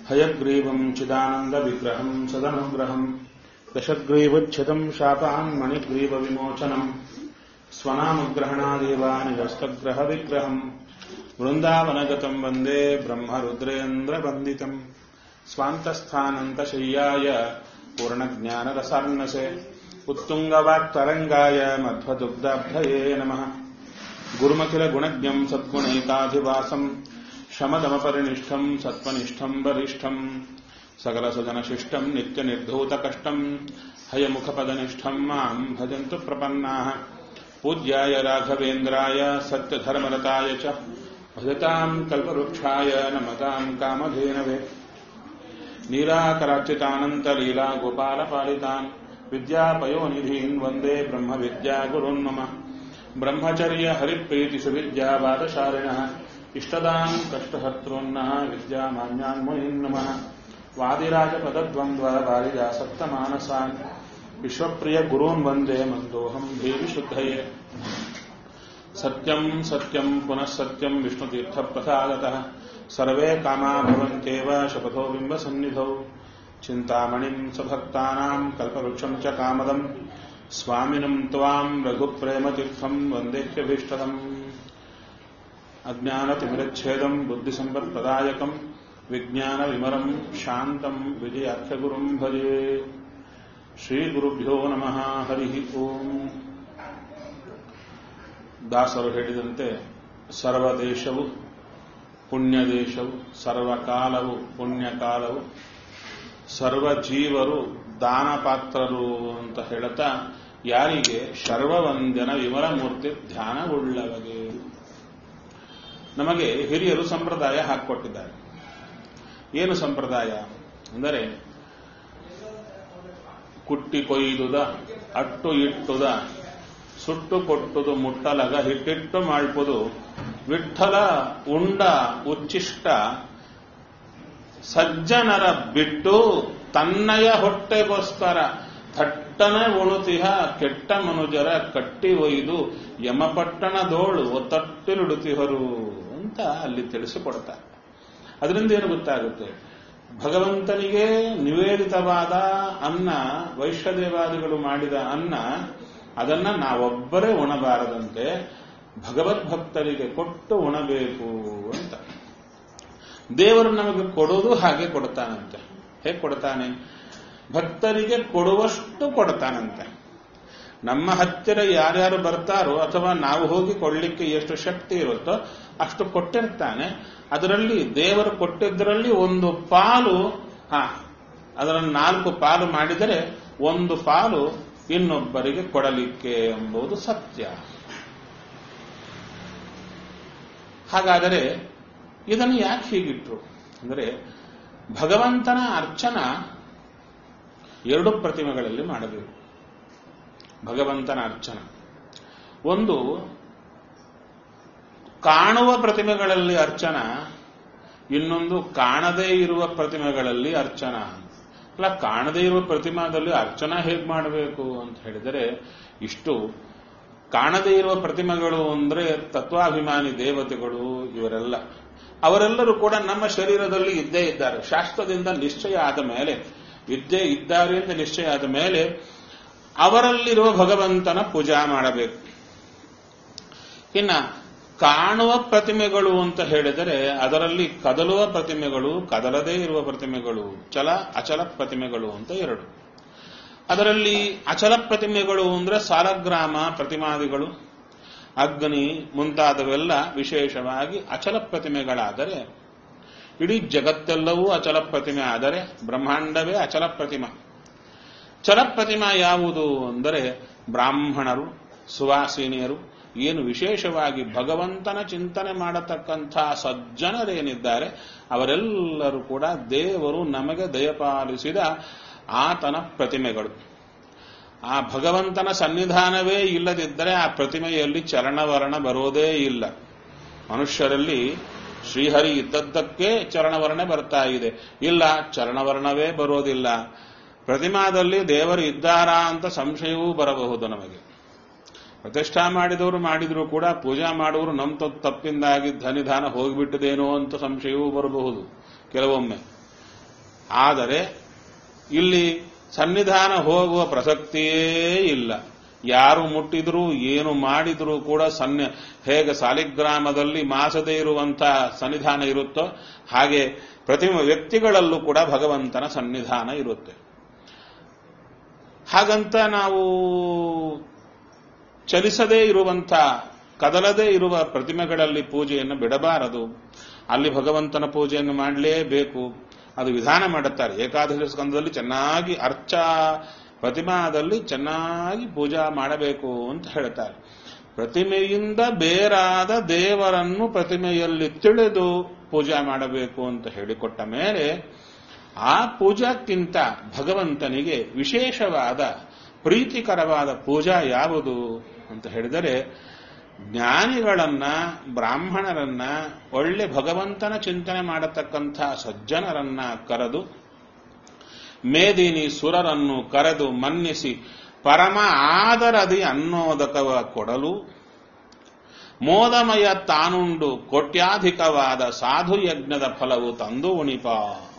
हयग्रीवम् चिदानन्दविग्रहम् सदनुग्रहम् दशग्रीवच्छिदम् शापान् मणिग्रीवविमोचनम् स्वनामग्रहणादेवानिरस्तग्रहविग्रहम् वृन्दावनगतम् वन्दे ब्रह्मरुद्रेन्द्रवन्दितम् स्वान्तस्थानन्तशय्याय पूर्णज्ञानरसार्णसे उत्तुङ्गवाक्तरङ्गाय मध्वदुग्धाब्धये नमः गुरुमखिलगुणज्ञम् सद्गुणैकाधिवासम् शमदमपरिनिष्ठम् सत्त्वनिष्ठम् वरिष्ठम् सकलसुजनशिष्टम् नित्यनिर्धूतकष्टम् हयमुखपदनिष्ठम् माम् भजन्तु प्रपन्नाः पूज्याय राघवेन्द्राय सत्यधर्मरताय च भजताम् कल्पवृक्षाय नमताम् कामधेनवे नीराकरार्चितानन्तलीला गोपालपालितान् विद्यापयोनिधीन् वन्दे ब्रह्मविद्यागुरुन् मम ब्रह्मचर्य हरिप्रीतिसुविद्यावादशालिनः इष्टदाम् कष्टहर्तॄन्नः विद्यामान्यान् मुनीन् नमः वादिराजपदद्वन्द्ववारिजासक्तमानसान् विश्वप्रियगुरून् वन्दे मन्दोऽहम् देविशुद्धये सत्यम् सत्यम् पुनः सत्यम् विष्णुतीर्थप्रसादतः सर्वे कामा भवन्त्येव शपथो बिम्बसन्निधौ चिन्तामणिम् सभक्तानाम् कल्पवृक्षम् च कामदम् स्वामिनम् त्वाम् रघुप्रेमतीर्थम् वन्देह्यभीष्टदम् अज्ञानतिमिरच्छेदम् बुद्धिसम्पत्प्रदायकम् विज्ञानविमरम् शान्तम् विजयाख्यगुरुम् भजे ಶ್ರೀಗುರುಭ್ಯೋ ನಮಃ ಹರಿ ಓಂ ದಾಸರು ಹೇಳಿದಂತೆ ಸರ್ವದೇಶವು ಪುಣ್ಯ ದೇಶವು ಸರ್ವಕಾಲವು ಪುಣ್ಯಕಾಲವು ಸರ್ವ ಜೀವರು ದಾನಪಾತ್ರರು ಅಂತ ಹೇಳುತ್ತಾ ಯಾರಿಗೆ ಶರ್ವವಂದನ ವಿಮಲಮೂರ್ತಿ ಧ್ಯಾನವುಳ್ಳವಗೆ ನಮಗೆ ಹಿರಿಯರು ಸಂಪ್ರದಾಯ ಹಾಕಿಕೊಟ್ಟಿದ್ದಾರೆ ಏನು ಸಂಪ್ರದಾಯ ಅಂದರೆ ಕುಟ್ಟಿ ಕೊಯ್ದುದ ಅಟ್ಟು ಇಟ್ಟುದ ಸುಟ್ಟು ಕೊಟ್ಟುದು ಮುಟ್ಟಲಗ ಹಿಟ್ಟಿಟ್ಟು ಮಾಡ್ಪುದು ವಿಠಲ ಉಂಡ ಉಚ್ಚಿಷ್ಟ ಸಜ್ಜನರ ಬಿಟ್ಟು ತನ್ನಯ ಹೊಟ್ಟೆಗೋಸ್ಕರ ಥಟ್ಟನೆ ಉಣುತಿಹ ಕೆಟ್ಟ ಮನುಜರ ಕಟ್ಟಿ ಒಯ್ದು ಯಮಪಟ್ಟಣದೋಳು ಒತ್ತಟ್ಟಿರುಡುತಿಹರು ಅಂತ ಅಲ್ಲಿ ತಿಳಿಸಿಕೊಡ್ತಾರೆ ಅದರಿಂದ ಏನು ಗೊತ್ತಾಗುತ್ತೆ ಭಗವಂತನಿಗೆ ನಿವೇದಿತವಾದ ಅನ್ನ ವೈಶ್ಯದೇವಾದಿಗಳು ಮಾಡಿದ ಅನ್ನ ಅದನ್ನ ನಾವೊಬ್ಬರೇ ಉಣಬಾರದಂತೆ ಭಗವದ್ಭಕ್ತರಿಗೆ ಕೊಟ್ಟು ಉಣಬೇಕು ಅಂತ ದೇವರು ನಮಗೆ ಕೊಡೋದು ಹಾಗೆ ಕೊಡ್ತಾನಂತೆ ಹೇಗೆ ಕೊಡ್ತಾನೆ ಭಕ್ತರಿಗೆ ಕೊಡುವಷ್ಟು ಕೊಡ್ತಾನಂತೆ ನಮ್ಮ ಹತ್ತಿರ ಯಾರ್ಯಾರು ಬರ್ತಾರೋ ಅಥವಾ ನಾವು ಹೋಗಿ ಕೊಡ್ಲಿಕ್ಕೆ ಎಷ್ಟು ಶಕ್ತಿ ಇರುತ್ತೋ ಅಷ್ಟು ಕೊಟ್ಟಿರ್ತಾನೆ ಅದರಲ್ಲಿ ದೇವರು ಕೊಟ್ಟಿದ್ದರಲ್ಲಿ ಒಂದು ಪಾಲು ಹಾ ಅದರಲ್ಲಿ ನಾಲ್ಕು ಪಾಲು ಮಾಡಿದರೆ ಒಂದು ಪಾಲು ಇನ್ನೊಬ್ಬರಿಗೆ ಕೊಡಲಿಕ್ಕೆ ಎಂಬುದು ಸತ್ಯ ಹಾಗಾದರೆ ಇದನ್ನು ಯಾಕೆ ಹೀಗಿಟ್ರು ಅಂದರೆ ಭಗವಂತನ ಅರ್ಚನ ಎರಡು ಪ್ರತಿಮೆಗಳಲ್ಲಿ ಮಾಡಬೇಕು ಭಗವಂತನ ಅರ್ಚನ ಒಂದು ಕಾಣುವ ಪ್ರತಿಮೆಗಳಲ್ಲಿ ಅರ್ಚನ ಇನ್ನೊಂದು ಕಾಣದೇ ಇರುವ ಪ್ರತಿಮೆಗಳಲ್ಲಿ ಅರ್ಚನ ಅಲ್ಲ ಕಾಣದೇ ಇರುವ ಪ್ರತಿಮಾದಲ್ಲಿ ಅರ್ಚನಾ ಹೇಗೆ ಮಾಡಬೇಕು ಅಂತ ಹೇಳಿದರೆ ಇಷ್ಟು ಕಾಣದೇ ಇರುವ ಪ್ರತಿಮೆಗಳು ಅಂದ್ರೆ ತತ್ವಾಭಿಮಾನಿ ದೇವತೆಗಳು ಇವರೆಲ್ಲ ಅವರೆಲ್ಲರೂ ಕೂಡ ನಮ್ಮ ಶರೀರದಲ್ಲಿ ಇದ್ದೇ ಇದ್ದಾರೆ ಶಾಸ್ತ್ರದಿಂದ ನಿಶ್ಚಯ ಆದ ಮೇಲೆ ಇದ್ದೇ ಇದ್ದಾರೆ ಅಂತ ನಿಶ್ಚಯ ಆದ ಮೇಲೆ ಅವರಲ್ಲಿರುವ ಭಗವಂತನ ಪೂಜಾ ಮಾಡಬೇಕು ಇನ್ನ ಕಾಣುವ ಪ್ರತಿಮೆಗಳು ಅಂತ ಹೇಳಿದರೆ ಅದರಲ್ಲಿ ಕದಲುವ ಪ್ರತಿಮೆಗಳು ಕದಲದೇ ಇರುವ ಪ್ರತಿಮೆಗಳು ಚಲ ಅಚಲ ಪ್ರತಿಮೆಗಳು ಅಂತ ಎರಡು ಅದರಲ್ಲಿ ಅಚಲ ಪ್ರತಿಮೆಗಳು ಅಂದ್ರೆ ಸಾಲಗ್ರಾಮ ಪ್ರತಿಮಾದಿಗಳು ಅಗ್ನಿ ಮುಂತಾದವೆಲ್ಲ ವಿಶೇಷವಾಗಿ ಅಚಲ ಪ್ರತಿಮೆಗಳಾದರೆ ಇಡೀ ಜಗತ್ತೆಲ್ಲವೂ ಅಚಲ ಪ್ರತಿಮೆ ಆದರೆ ಬ್ರಹ್ಮಾಂಡವೇ ಅಚಲ ಪ್ರತಿಮಾ ಚಲ ಪ್ರತಿಮಾ ಯಾವುದು ಅಂದರೆ ಬ್ರಾಹ್ಮಣರು ಸುವಾಸಿನಿಯರು ಏನು ವಿಶೇಷವಾಗಿ ಭಗವಂತನ ಚಿಂತನೆ ಮಾಡತಕ್ಕಂಥ ಸಜ್ಜನರೇನಿದ್ದಾರೆ ಅವರೆಲ್ಲರೂ ಕೂಡ ದೇವರು ನಮಗೆ ದಯಪಾಲಿಸಿದ ಆತನ ಪ್ರತಿಮೆಗಳು ಆ ಭಗವಂತನ ಸನ್ನಿಧಾನವೇ ಇಲ್ಲದಿದ್ದರೆ ಆ ಪ್ರತಿಮೆಯಲ್ಲಿ ಚರಣವರ್ಣ ಬರೋದೇ ಇಲ್ಲ ಮನುಷ್ಯರಲ್ಲಿ ಶ್ರೀಹರಿ ಇದ್ದದ್ದಕ್ಕೆ ಚರಣವರ್ಣೆ ಬರ್ತಾ ಇದೆ ಇಲ್ಲ ಚರಣವರ್ಣವೇ ಬರೋದಿಲ್ಲ ಪ್ರತಿಮಾದಲ್ಲಿ ದೇವರು ಇದ್ದಾರಾ ಅಂತ ಸಂಶಯವೂ ಬರಬಹುದು ನಮಗೆ ಪ್ರತಿಷ್ಠಾ ಮಾಡಿದವರು ಮಾಡಿದ್ರು ಕೂಡ ಪೂಜಾ ಮಾಡುವವರು ನಮ್ಮ ತಪ್ಪಿಂದಾಗಿ ಧನಿಧಾನ ಹೋಗಿಬಿಟ್ಟದೇನೋ ಅಂತ ಸಂಶಯವೂ ಬರಬಹುದು ಕೆಲವೊಮ್ಮೆ ಆದರೆ ಇಲ್ಲಿ ಸನ್ನಿಧಾನ ಹೋಗುವ ಪ್ರಸಕ್ತಿಯೇ ಇಲ್ಲ ಯಾರು ಮುಟ್ಟಿದ್ರು ಏನು ಮಾಡಿದ್ರು ಕೂಡ ಸನ್ನಿ ಹೇಗೆ ಸಾಲಿಗ್ರಾಮದಲ್ಲಿ ಮಾಸದೇ ಇರುವಂತ ಸನ್ನಿಧಾನ ಇರುತ್ತೋ ಹಾಗೆ ಪ್ರತಿಮ ವ್ಯಕ್ತಿಗಳಲ್ಲೂ ಕೂಡ ಭಗವಂತನ ಸನ್ನಿಧಾನ ಇರುತ್ತೆ ಹಾಗಂತ ನಾವು ಚಲಿಸದೇ ಇರುವಂತ ಕದಲದೇ ಇರುವ ಪ್ರತಿಮೆಗಳಲ್ಲಿ ಪೂಜೆಯನ್ನು ಬಿಡಬಾರದು ಅಲ್ಲಿ ಭಗವಂತನ ಪೂಜೆಯನ್ನು ಮಾಡಲೇಬೇಕು ಅದು ವಿಧಾನ ಮಾಡುತ್ತಾರೆ ಏಕಾದಶಿ ಸ್ಕಂದದಲ್ಲಿ ಚೆನ್ನಾಗಿ ಅರ್ಚ ಪ್ರತಿಮಾದಲ್ಲಿ ಚೆನ್ನಾಗಿ ಪೂಜಾ ಮಾಡಬೇಕು ಅಂತ ಹೇಳ್ತಾರೆ ಪ್ರತಿಮೆಯಿಂದ ಬೇರಾದ ದೇವರನ್ನು ಪ್ರತಿಮೆಯಲ್ಲಿ ತಿಳಿದು ಪೂಜಾ ಮಾಡಬೇಕು ಅಂತ ಹೇಳಿಕೊಟ್ಟ ಮೇಲೆ ಆ ಪೂಜಾಕ್ಕಿಂತ ಭಗವಂತನಿಗೆ ವಿಶೇಷವಾದ ಪ್ರೀತಿಕರವಾದ ಪೂಜಾ ಯಾವುದು ಅಂತ ಹೇಳಿದರೆ ಜ್ಞಾನಿಗಳನ್ನ ಬ್ರಾಹ್ಮಣರನ್ನ ಒಳ್ಳೆ ಭಗವಂತನ ಚಿಂತನೆ ಮಾಡತಕ್ಕಂಥ ಸಜ್ಜನರನ್ನ ಕರೆದು ಮೇದಿನಿ ಸುರರನ್ನು ಕರೆದು ಮನ್ನಿಸಿ ಪರಮ ಆದರದಿ ಅನ್ನೋದಕವ ಕೊಡಲು ಮೋದಮಯ ತಾನುಂಡು ಕೋಟ್ಯಾಧಿಕವಾದ ಸಾಧು ಯಜ್ಞದ ಫಲವು ತಂದು ಉಣಿಪ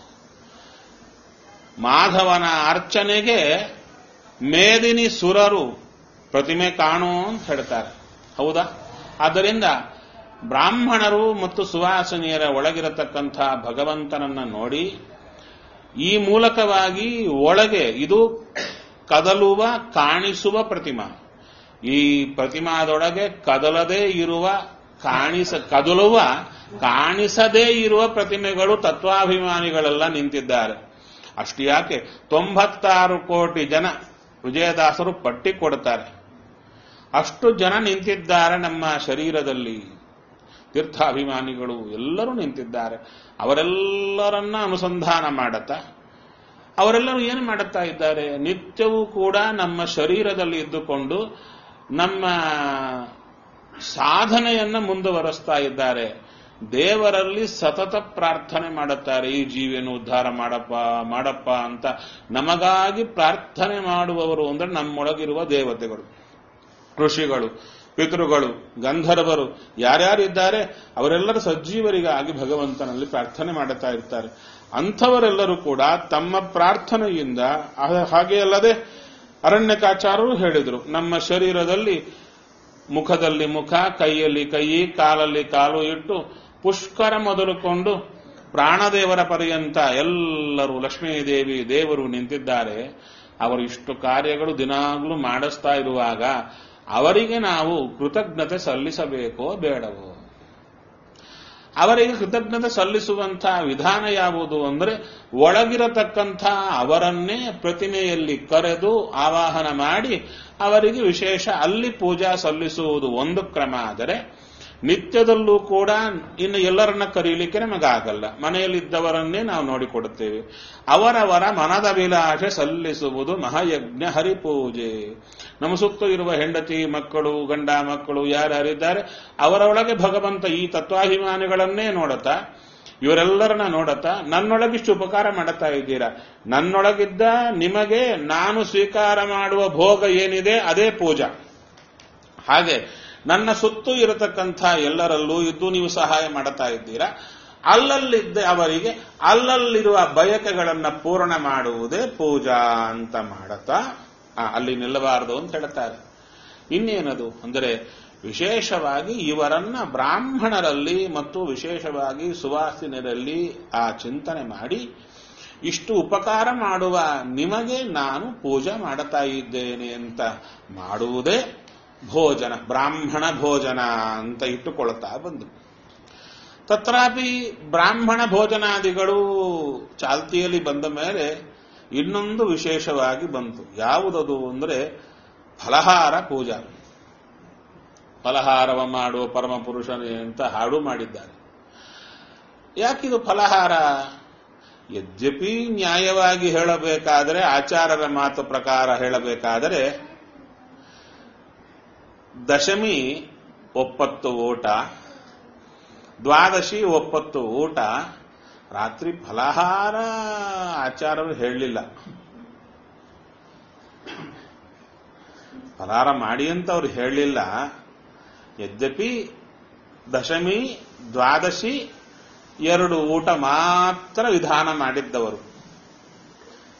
ಮಾಧವನ ಅರ್ಚನೆಗೆ ಮೇದಿನಿ ಸುರರು ಪ್ರತಿಮೆ ಕಾಣು ಅಂತ ಹೇಳ್ತಾರೆ ಹೌದಾ ಆದ್ದರಿಂದ ಬ್ರಾಹ್ಮಣರು ಮತ್ತು ಸುವಾಸನೆಯರ ಒಳಗಿರತಕ್ಕಂಥ ಭಗವಂತನನ್ನ ನೋಡಿ ಈ ಮೂಲಕವಾಗಿ ಒಳಗೆ ಇದು ಕದಲುವ ಕಾಣಿಸುವ ಪ್ರತಿಮಾ ಈ ಪ್ರತಿಮಾದೊಳಗೆ ಕದಲದೇ ಇರುವ ಕಾಣಿಸ ಕದಲುವ ಕಾಣಿಸದೇ ಇರುವ ಪ್ರತಿಮೆಗಳು ತತ್ವಾಭಿಮಾನಿಗಳೆಲ್ಲ ನಿಂತಿದ್ದಾರೆ ಅಷ್ಟು ಯಾಕೆ ತೊಂಬತ್ತಾರು ಕೋಟಿ ಜನ ವಿಜಯದಾಸರು ಪಟ್ಟಿ ಕೊಡ್ತಾರೆ ಅಷ್ಟು ಜನ ನಿಂತಿದ್ದಾರೆ ನಮ್ಮ ಶರೀರದಲ್ಲಿ ತೀರ್ಥಾಭಿಮಾನಿಗಳು ಎಲ್ಲರೂ ನಿಂತಿದ್ದಾರೆ ಅವರೆಲ್ಲರನ್ನ ಅನುಸಂಧಾನ ಮಾಡತ್ತಾ ಅವರೆಲ್ಲರೂ ಏನು ಮಾಡುತ್ತಾ ಇದ್ದಾರೆ ನಿತ್ಯವೂ ಕೂಡ ನಮ್ಮ ಶರೀರದಲ್ಲಿ ಇದ್ದುಕೊಂಡು ನಮ್ಮ ಸಾಧನೆಯನ್ನ ಮುಂದುವರೆಸ್ತಾ ಇದ್ದಾರೆ ದೇವರಲ್ಲಿ ಸತತ ಪ್ರಾರ್ಥನೆ ಮಾಡುತ್ತಾರೆ ಈ ಜೀವಿಯನ್ನು ಉದ್ಧಾರ ಮಾಡಪ್ಪ ಮಾಡಪ್ಪ ಅಂತ ನಮಗಾಗಿ ಪ್ರಾರ್ಥನೆ ಮಾಡುವವರು ಅಂದ್ರೆ ನಮ್ಮೊಳಗಿರುವ ದೇವತೆಗಳು ಋಷಿಗಳು ಪಿತೃಗಳು ಗಂಧರ್ವರು ಯಾರ್ಯಾರಿದ್ದಾರೆ ಅವರೆಲ್ಲರೂ ಸಜ್ಜೀವರಿಗಾಗಿ ಭಗವಂತನಲ್ಲಿ ಪ್ರಾರ್ಥನೆ ಮಾಡುತ್ತಾ ಇರ್ತಾರೆ ಅಂಥವರೆಲ್ಲರೂ ಕೂಡ ತಮ್ಮ ಪ್ರಾರ್ಥನೆಯಿಂದ ಹಾಗೆ ಅಲ್ಲದೆ ಅರಣ್ಯಕಾಚಾರರು ಹೇಳಿದರು ನಮ್ಮ ಶರೀರದಲ್ಲಿ ಮುಖದಲ್ಲಿ ಮುಖ ಕೈಯಲ್ಲಿ ಕೈ ಕಾಲಲ್ಲಿ ಕಾಲು ಇಟ್ಟು ಪುಷ್ಕರ ಮೊದಲುಕೊಂಡು ಪ್ರಾಣದೇವರ ಪರ್ಯಂತ ಎಲ್ಲರೂ ಲಕ್ಷ್ಮೀದೇವಿ ದೇವರು ನಿಂತಿದ್ದಾರೆ ಅವರು ಇಷ್ಟು ಕಾರ್ಯಗಳು ದಿನಾಗ್ಲೂ ಮಾಡಿಸ್ತಾ ಇರುವಾಗ ಅವರಿಗೆ ನಾವು ಕೃತಜ್ಞತೆ ಸಲ್ಲಿಸಬೇಕೋ ಬೇಡವೋ ಅವರಿಗೆ ಕೃತಜ್ಞತೆ ಸಲ್ಲಿಸುವಂಥ ವಿಧಾನ ಯಾವುದು ಅಂದರೆ ಒಳಗಿರತಕ್ಕಂಥ ಅವರನ್ನೇ ಪ್ರತಿಮೆಯಲ್ಲಿ ಕರೆದು ಆವಾಹನ ಮಾಡಿ ಅವರಿಗೆ ವಿಶೇಷ ಅಲ್ಲಿ ಪೂಜಾ ಸಲ್ಲಿಸುವುದು ಒಂದು ಕ್ರಮ ಆದರೆ ನಿತ್ಯದಲ್ಲೂ ಕೂಡ ಇನ್ನು ಎಲ್ಲರನ್ನ ಕರೀಲಿಕ್ಕೆ ನಮಗಾಗಲ್ಲ ಮನೆಯಲ್ಲಿದ್ದವರನ್ನೇ ನಾವು ನೋಡಿಕೊಡುತ್ತೇವೆ ಅವರವರ ಮನದಭಿಲಾಷೆ ಸಲ್ಲಿಸುವುದು ಮಹಾಯಜ್ಞ ಹರಿಪೂಜೆ ನಮ್ಮ ಸುತ್ತ ಇರುವ ಹೆಂಡತಿ ಮಕ್ಕಳು ಗಂಡ ಮಕ್ಕಳು ಯಾರ್ಯಾರಿದ್ದಾರೆ ಅವರೊಳಗೆ ಭಗವಂತ ಈ ತತ್ವಾಭಿಮಾನಿಗಳನ್ನೇ ನೋಡುತ್ತಾ ಇವರೆಲ್ಲರನ್ನ ನೋಡುತ್ತಾ ನನ್ನೊಳಗಿಷ್ಟು ಉಪಕಾರ ಮಾಡುತ್ತಾ ಇದ್ದೀರಾ ನನ್ನೊಳಗಿದ್ದ ನಿಮಗೆ ನಾನು ಸ್ವೀಕಾರ ಮಾಡುವ ಭೋಗ ಏನಿದೆ ಅದೇ ಪೂಜಾ ಹಾಗೆ ನನ್ನ ಸುತ್ತು ಇರತಕ್ಕಂಥ ಎಲ್ಲರಲ್ಲೂ ಇದ್ದು ನೀವು ಸಹಾಯ ಮಾಡುತ್ತಾ ಇದ್ದೀರಾ ಅಲ್ಲಲ್ಲಿದ್ದ ಅವರಿಗೆ ಅಲ್ಲಲ್ಲಿರುವ ಬಯಕೆಗಳನ್ನ ಪೂರ್ಣ ಮಾಡುವುದೇ ಪೂಜಾ ಅಂತ ಮಾಡತಾ ಅಲ್ಲಿ ನಿಲ್ಲಬಾರದು ಅಂತ ಹೇಳ್ತಾರೆ ಇನ್ನೇನದು ಅಂದರೆ ವಿಶೇಷವಾಗಿ ಇವರನ್ನ ಬ್ರಾಹ್ಮಣರಲ್ಲಿ ಮತ್ತು ವಿಶೇಷವಾಗಿ ಸುವಾಸಿನರಲ್ಲಿ ಆ ಚಿಂತನೆ ಮಾಡಿ ಇಷ್ಟು ಉಪಕಾರ ಮಾಡುವ ನಿಮಗೆ ನಾನು ಪೂಜೆ ಮಾಡುತ್ತಾ ಇದ್ದೇನೆ ಅಂತ ಮಾಡುವುದೇ ಭೋಜನ ಬ್ರಾಹ್ಮಣ ಭೋಜನ ಅಂತ ಇಟ್ಟುಕೊಳ್ತಾ ಬಂದು ತತ್ರಾಪಿ ಬ್ರಾಹ್ಮಣ ಭೋಜನಾದಿಗಳು ಚಾಲ್ತಿಯಲ್ಲಿ ಬಂದ ಮೇಲೆ ಇನ್ನೊಂದು ವಿಶೇಷವಾಗಿ ಬಂತು ಯಾವುದದು ಅಂದರೆ ಫಲಹಾರ ಪೂಜಾ ಫಲಹಾರವ ಮಾಡುವ ಪರಮ ಪುರುಷನೇ ಅಂತ ಹಾಡು ಮಾಡಿದ್ದಾರೆ ಯಾಕಿದು ಫಲಹಾರ ಯದ್ಯಪಿ ನ್ಯಾಯವಾಗಿ ಹೇಳಬೇಕಾದರೆ ಆಚಾರರ ಮಾತು ಪ್ರಕಾರ ಹೇಳಬೇಕಾದರೆ ದಶಮಿ ಒಪ್ಪತ್ತು ಊಟ ದ್ವಾದಶಿ ಒಪ್ಪತ್ತು ಊಟ ರಾತ್ರಿ ಫಲಹಾರ ಆಚಾರರು ಹೇಳಲಿಲ್ಲ ಫಲಹಾರ ಮಾಡಿ ಅಂತ ಅವ್ರು ಹೇಳಲಿಲ್ಲ ಯದ್ಯಪಿ ದಶಮಿ ದ್ವಾದಶಿ ಎರಡು ಊಟ ಮಾತ್ರ ವಿಧಾನ ಮಾಡಿದ್ದವರು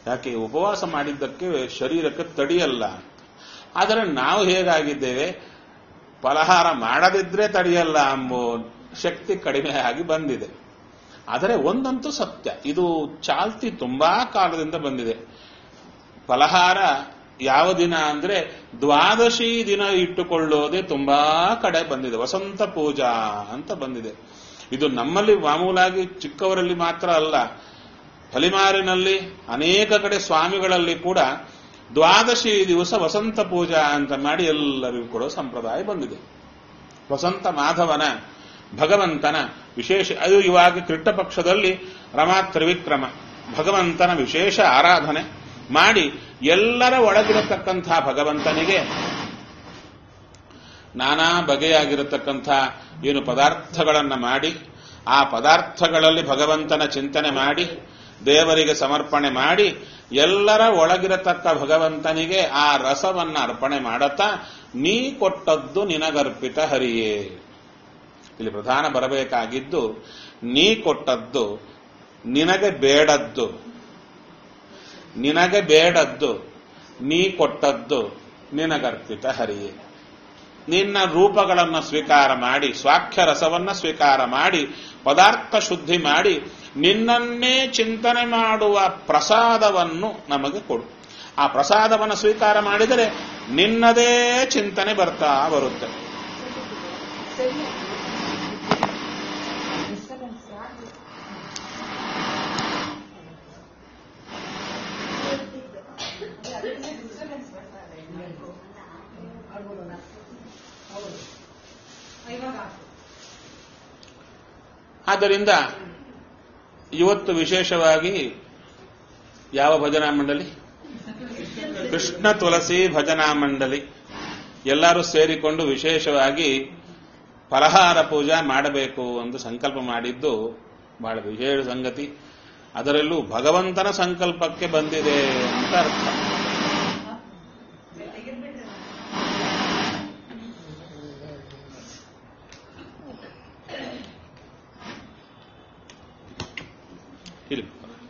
ಯಾಕೆ ಉಪವಾಸ ಮಾಡಿದ್ದಕ್ಕೆ ಶರೀರಕ್ಕೆ ತಡಿಯಲ್ಲ ಆದರೆ ನಾವು ಹೇಗಾಗಿದ್ದೇವೆ ಫಲಹಾರ ಮಾಡದಿದ್ರೆ ತಡೆಯಲ್ಲ ಎಂಬೋ ಶಕ್ತಿ ಕಡಿಮೆ ಆಗಿ ಬಂದಿದೆ ಆದರೆ ಒಂದಂತೂ ಸತ್ಯ ಇದು ಚಾಲ್ತಿ ತುಂಬಾ ಕಾಲದಿಂದ ಬಂದಿದೆ ಫಲಹಾರ ಯಾವ ದಿನ ಅಂದ್ರೆ ದ್ವಾದಶಿ ದಿನ ಇಟ್ಟುಕೊಳ್ಳೋದೇ ತುಂಬಾ ಕಡೆ ಬಂದಿದೆ ವಸಂತ ಪೂಜಾ ಅಂತ ಬಂದಿದೆ ಇದು ನಮ್ಮಲ್ಲಿ ಮಾಮೂಲಾಗಿ ಚಿಕ್ಕವರಲ್ಲಿ ಮಾತ್ರ ಅಲ್ಲ ಹಲಿಮಾರಿನಲ್ಲಿ ಅನೇಕ ಕಡೆ ಸ್ವಾಮಿಗಳಲ್ಲಿ ಕೂಡ ದ್ವಾದಶಿ ದಿವಸ ವಸಂತ ಪೂಜಾ ಅಂತ ಮಾಡಿ ಎಲ್ಲರಿಗೂ ಕೊಡೋ ಸಂಪ್ರದಾಯ ಬಂದಿದೆ ವಸಂತ ಮಾಧವನ ಭಗವಂತನ ವಿಶೇಷ ಅದು ಇವಾಗ ಕೃಷ್ಣ ಪಕ್ಷದಲ್ಲಿ ರಮಾ ತ್ರಿವಿಕ್ರಮ ಭಗವಂತನ ವಿಶೇಷ ಆರಾಧನೆ ಮಾಡಿ ಎಲ್ಲರ ಒಳಗಿರತಕ್ಕಂಥ ಭಗವಂತನಿಗೆ ನಾನಾ ಬಗೆಯಾಗಿರತಕ್ಕಂಥ ಏನು ಪದಾರ್ಥಗಳನ್ನ ಮಾಡಿ ಆ ಪದಾರ್ಥಗಳಲ್ಲಿ ಭಗವಂತನ ಚಿಂತನೆ ಮಾಡಿ ದೇವರಿಗೆ ಸಮರ್ಪಣೆ ಮಾಡಿ ಎಲ್ಲರ ಒಳಗಿರತಕ್ಕ ಭಗವಂತನಿಗೆ ಆ ರಸವನ್ನ ಅರ್ಪಣೆ ಮಾಡತಾ ನೀ ಕೊಟ್ಟದ್ದು ನಿನಗರ್ಪಿತ ಹರಿಯೇ ಇಲ್ಲಿ ಪ್ರಧಾನ ಬರಬೇಕಾಗಿದ್ದು ನೀ ಕೊಟ್ಟದ್ದು ನಿನಗೆ ಬೇಡದ್ದು ನಿನಗೆ ಬೇಡದ್ದು ನೀ ಕೊಟ್ಟದ್ದು ನಿನಗರ್ಪಿತ ಹರಿಯೇ ನಿನ್ನ ರೂಪಗಳನ್ನು ಸ್ವೀಕಾರ ಮಾಡಿ ಸ್ವಾಖ್ಯ ರಸವನ್ನ ಸ್ವೀಕಾರ ಮಾಡಿ ಪದಾರ್ಥ ಶುದ್ಧಿ ಮಾಡಿ ನಿನ್ನನ್ನೇ ಚಿಂತನೆ ಮಾಡುವ ಪ್ರಸಾದವನ್ನು ನಮಗೆ ಕೊಡು ಆ ಪ್ರಸಾದವನ್ನು ಸ್ವೀಕಾರ ಮಾಡಿದರೆ ನಿನ್ನದೇ ಚಿಂತನೆ ಬರ್ತಾ ಬರುತ್ತೆ ಆದ್ದರಿಂದ ಇವತ್ತು ವಿಶೇಷವಾಗಿ ಯಾವ ಭಜನಾ ಮಂಡಳಿ ಕೃಷ್ಣ ತುಳಸಿ ಭಜನಾ ಮಂಡಳಿ ಎಲ್ಲರೂ ಸೇರಿಕೊಂಡು ವಿಶೇಷವಾಗಿ ಫಲಹಾರ ಪೂಜಾ ಮಾಡಬೇಕು ಎಂದು ಸಂಕಲ್ಪ ಮಾಡಿದ್ದು ಬಹಳ ವಿಶೇಷ ಸಂಗತಿ ಅದರಲ್ಲೂ ಭಗವಂತನ ಸಂಕಲ್ಪಕ್ಕೆ ಬಂದಿದೆ ಅಂತ ಅರ್ಥ ಇಲ್ಲಿ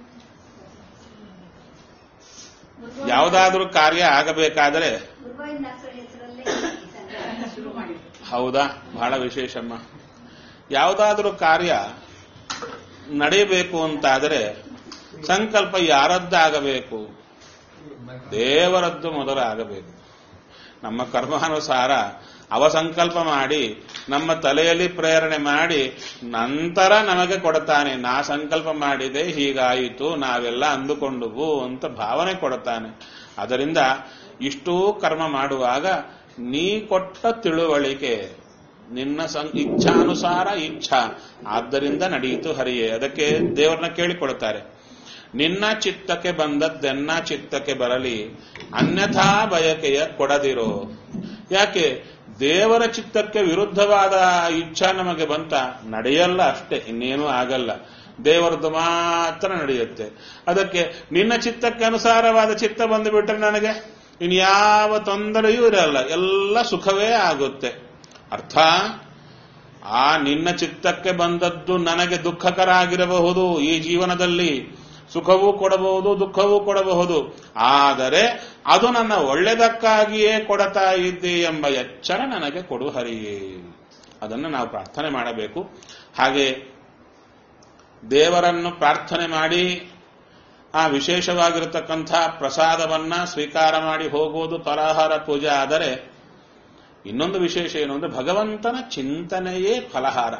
ಯಾವುದಾದ್ರೂ ಕಾರ್ಯ ಆಗಬೇಕಾದರೆ ಗುರುವಾಯೂರನಾಥರ ಹೆಸರಲ್ಲೇ ಈ ಸಂಘಟನೆ ಶುರು ಮಾಡಿದ್ರು ಹೌದಾ ಬಹಳ ವಿಶೇಷಮ್ಮ ಯಾವುದಾದ್ರೂ ಕಾರ್ಯ ನಡೆಯಬೇಕು ಅಂತಾದರೆ ಸಂಕಲ್ಪ ಯಾರದ್ದಾಗಬೇಕು ದೇವರದ್ದು ಮೊದಲು ಆಗಬೇಕು ನಮ್ಮ ಕರ್ಮಾನುಸಾರ ಅವ ಸಂಕಲ್ಪ ಮಾಡಿ ನಮ್ಮ ತಲೆಯಲ್ಲಿ ಪ್ರೇರಣೆ ಮಾಡಿ ನಂತರ ನಮಗೆ ಕೊಡ್ತಾನೆ ನಾ ಸಂಕಲ್ಪ ಮಾಡಿದೆ ಹೀಗಾಯಿತು ನಾವೆಲ್ಲ ಅಂದುಕೊಂಡುವು ಅಂತ ಭಾವನೆ ಕೊಡ್ತಾನೆ ಅದರಿಂದ ಇಷ್ಟೂ ಕರ್ಮ ಮಾಡುವಾಗ ನೀ ಕೊಟ್ಟ ತಿಳುವಳಿಕೆ ನಿನ್ನ ಸಂ ಇಚ್ಛಾನುಸಾರ ಇಚ್ಛಾ ಆದ್ದರಿಂದ ನಡೆಯಿತು ಹರಿಯೇ ಅದಕ್ಕೆ ದೇವರನ್ನ ಕೇಳಿಕೊಳ್ತಾರೆ ನಿನ್ನ ಚಿತ್ತಕ್ಕೆ ಬಂದದ್ದೆನ್ನ ಚಿತ್ತಕ್ಕೆ ಬರಲಿ ಅನ್ಯಥಾ ಬಯಕೆಯ ಕೊಡದಿರೋ ಯಾಕೆ ದೇವರ ಚಿತ್ತಕ್ಕೆ ವಿರುದ್ಧವಾದ ಇಚ್ಛಾ ನಮಗೆ ಬಂತ ನಡೆಯಲ್ಲ ಅಷ್ಟೇ ಇನ್ನೇನೂ ಆಗಲ್ಲ ದೇವರದ್ದು ಮಾತ್ರ ನಡೆಯುತ್ತೆ ಅದಕ್ಕೆ ನಿನ್ನ ಚಿತ್ತಕ್ಕೆ ಅನುಸಾರವಾದ ಚಿತ್ತ ಬಂದುಬಿಟ್ರೆ ನನಗೆ ಇನ್ಯಾವ ತೊಂದರೆಯೂ ಇರಲ್ಲ ಎಲ್ಲ ಸುಖವೇ ಆಗುತ್ತೆ ಅರ್ಥ ಆ ನಿನ್ನ ಚಿತ್ತಕ್ಕೆ ಬಂದದ್ದು ನನಗೆ ದುಃಖಕರ ಆಗಿರಬಹುದು ಈ ಜೀವನದಲ್ಲಿ ಸುಖವೂ ಕೊಡಬಹುದು ದುಃಖವೂ ಕೊಡಬಹುದು ಆದರೆ ಅದು ನನ್ನ ಒಳ್ಳೆದಕ್ಕಾಗಿಯೇ ಕೊಡತಾ ಇದ್ದೆ ಎಂಬ ಎಚ್ಚರ ನನಗೆ ಕೊಡು ಹರಿಯೇ ಅದನ್ನು ನಾವು ಪ್ರಾರ್ಥನೆ ಮಾಡಬೇಕು ಹಾಗೆ ದೇವರನ್ನು ಪ್ರಾರ್ಥನೆ ಮಾಡಿ ಆ ವಿಶೇಷವಾಗಿರತಕ್ಕಂಥ ಪ್ರಸಾದವನ್ನ ಸ್ವೀಕಾರ ಮಾಡಿ ಹೋಗುವುದು ಫಲಾಹಾರ ಪೂಜೆ ಆದರೆ ಇನ್ನೊಂದು ವಿಶೇಷ ಏನು ಅಂದ್ರೆ ಭಗವಂತನ ಚಿಂತನೆಯೇ ಫಲಹಾರ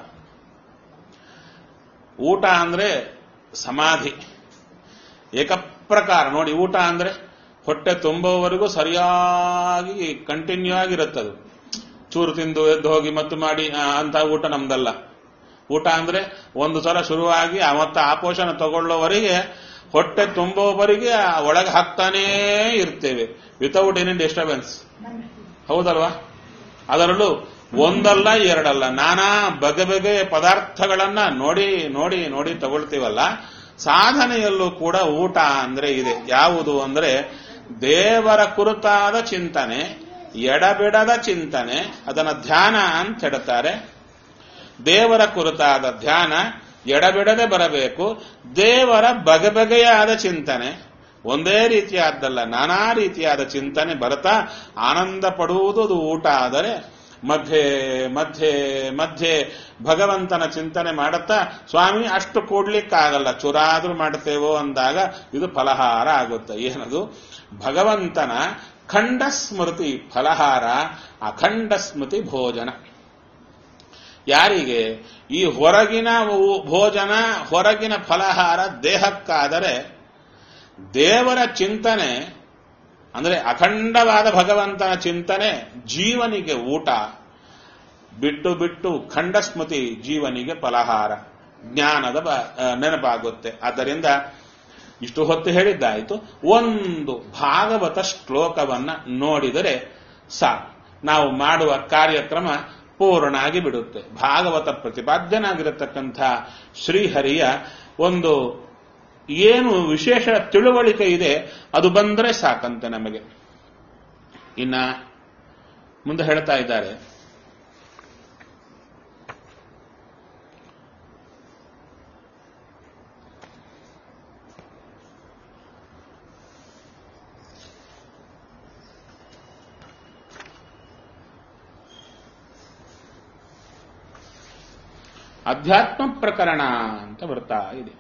ಊಟ ಅಂದ್ರೆ ಸಮಾಧಿ ಏಕಪ್ರಕಾರ ನೋಡಿ ಊಟ ಅಂದ್ರೆ ಹೊಟ್ಟೆ ತುಂಬುವವರೆಗೂ ಸರಿಯಾಗಿ ಕಂಟಿನ್ಯೂ ಆಗಿರುತ್ತದು ಚೂರು ತಿಂದು ಎದ್ದು ಹೋಗಿ ಮತ್ತು ಮಾಡಿ ಆ, ಅಂತ ಊಟ ನಮ್ದಲ್ಲ ಊಟ ಅಂದ್ರೆ ಒಂದು ಸಲ ಶುರುವಾಗಿ ಅವತ್ತ ಆಪೋಷಣ ತಗೊಳ್ಳೋವರೆಗೆ ಹೊಟ್ಟೆ ತುಂಬುವವರೆಗೆ ಆ ಒಳಗೆ ಹಾಕ್ತಾನೇ ಇರ್ತೇವೆ ವಿತೌಟ್ ಎನಿ ಡಿಸ್ಟರ್ಬೆನ್ಸ್ ಹೌದಲ್ವಾ ಅದರಲ್ಲೂ ಒಂದಲ್ಲ ಎರಡಲ್ಲ ನಾನಾ ಬಗೆ ಬಗೆಯ ಪದಾರ್ಥಗಳನ್ನ ನೋಡಿ ನೋಡಿ ನೋಡಿ ತಗೊಳ್ತೀವಲ್ಲ ಸಾಧನೆಯಲ್ಲೂ ಕೂಡ ಊಟ ಅಂದ್ರೆ ಇದೆ ಯಾವುದು ಅಂದ್ರೆ ದೇವರ ಕುರಿತಾದ ಚಿಂತನೆ ಎಡಬಿಡದ ಚಿಂತನೆ ಅದನ್ನ ಧ್ಯಾನ ಅಂತ ಹೇಳ್ತಾರೆ ದೇವರ ಕುರಿತಾದ ಧ್ಯಾನ ಎಡಬಿಡದೆ ಬರಬೇಕು ದೇವರ ಬಗೆ ಬಗೆಯಾದ ಚಿಂತನೆ ಒಂದೇ ರೀತಿಯಾದ್ದಲ್ಲ ನಾನಾ ರೀತಿಯಾದ ಚಿಂತನೆ ಬರ್ತಾ ಆನಂದ ಪಡುವುದು ಅದು ಊಟ ಆದರೆ ಮಧ್ಯೆ ಮಧ್ಯೆ ಮಧ್ಯೆ ಭಗವಂತನ ಚಿಂತನೆ ಮಾಡುತ್ತಾ ಸ್ವಾಮಿ ಅಷ್ಟು ಕೊಡ್ಲಿಕ್ಕಾಗಲ್ಲ ಚುರಾದ್ರೂ ಮಾಡ್ತೇವೋ ಅಂದಾಗ ಇದು ಫಲಹಾರ ಆಗುತ್ತೆ ಏನದು ಭಗವಂತನ ಖಂಡ ಸ್ಮೃತಿ ಫಲಹಾರ ಅಖಂಡ ಸ್ಮೃತಿ ಭೋಜನ ಯಾರಿಗೆ ಈ ಹೊರಗಿನ ಊ- ಭೋಜನ ಹೊರಗಿನ ಫಲಹಾರ ದೇಹಕ್ಕಾದರೆ ದೇವರ ಚಿಂತನೆ ಅಂದರೆ ಅಖಂಡವಾದ ಭಗವಂತನ ಚಿಂತನೆ ಜೀವನಿಗೆ ಊಟ ಬಿಟ್ಟು ಬಿಟ್ಟು ಖಂಡ ಸ್ಮೃತಿ ಜೀವನಿಗೆ ಫಲಹಾರ ಜ್ಞಾನದ ಬ- ಆ, ನೆನಪಾಗುತ್ತೆ ಆದ್ದರಿಂದ ಇಷ್ಟು ಹೊತ್ತು ಹೇಳಿದ್ದಾಯಿತು ಒಂದು ಭಾಗವತ ಶ್ಲೋಕವನ್ನ ನೋಡಿದರೆ ಸಾಕು ನಾವು ಮಾಡುವ ಕಾರ್ಯಕ್ರಮ ಪೂರ್ಣ ಆಗಿ ಬಿಡುತ್ತೆ ಭಾಗವತ ಪ್ರತಿಪಾದ್ಯನಾಗಿರತಕ್ಕಂಥ ಶ್ರೀಹರಿಯ ಒಂದು ಏನು ವಿಶೇಷ ತಿಳುವಳಿಕೆ ಇದೆ ಅದು ಬಂದರೆ ಸಾಕಂತೆ ನಮಗೆ ಇನ್ನ ಮುಂದೆ ಹೇಳ್ತಾ ಇದ್ದಾರೆ ಅಧ್ಯಾತ್ಮ ಪ್ರಕರಣ ಅಂತ ಬರ್ತಾ ಇದೆ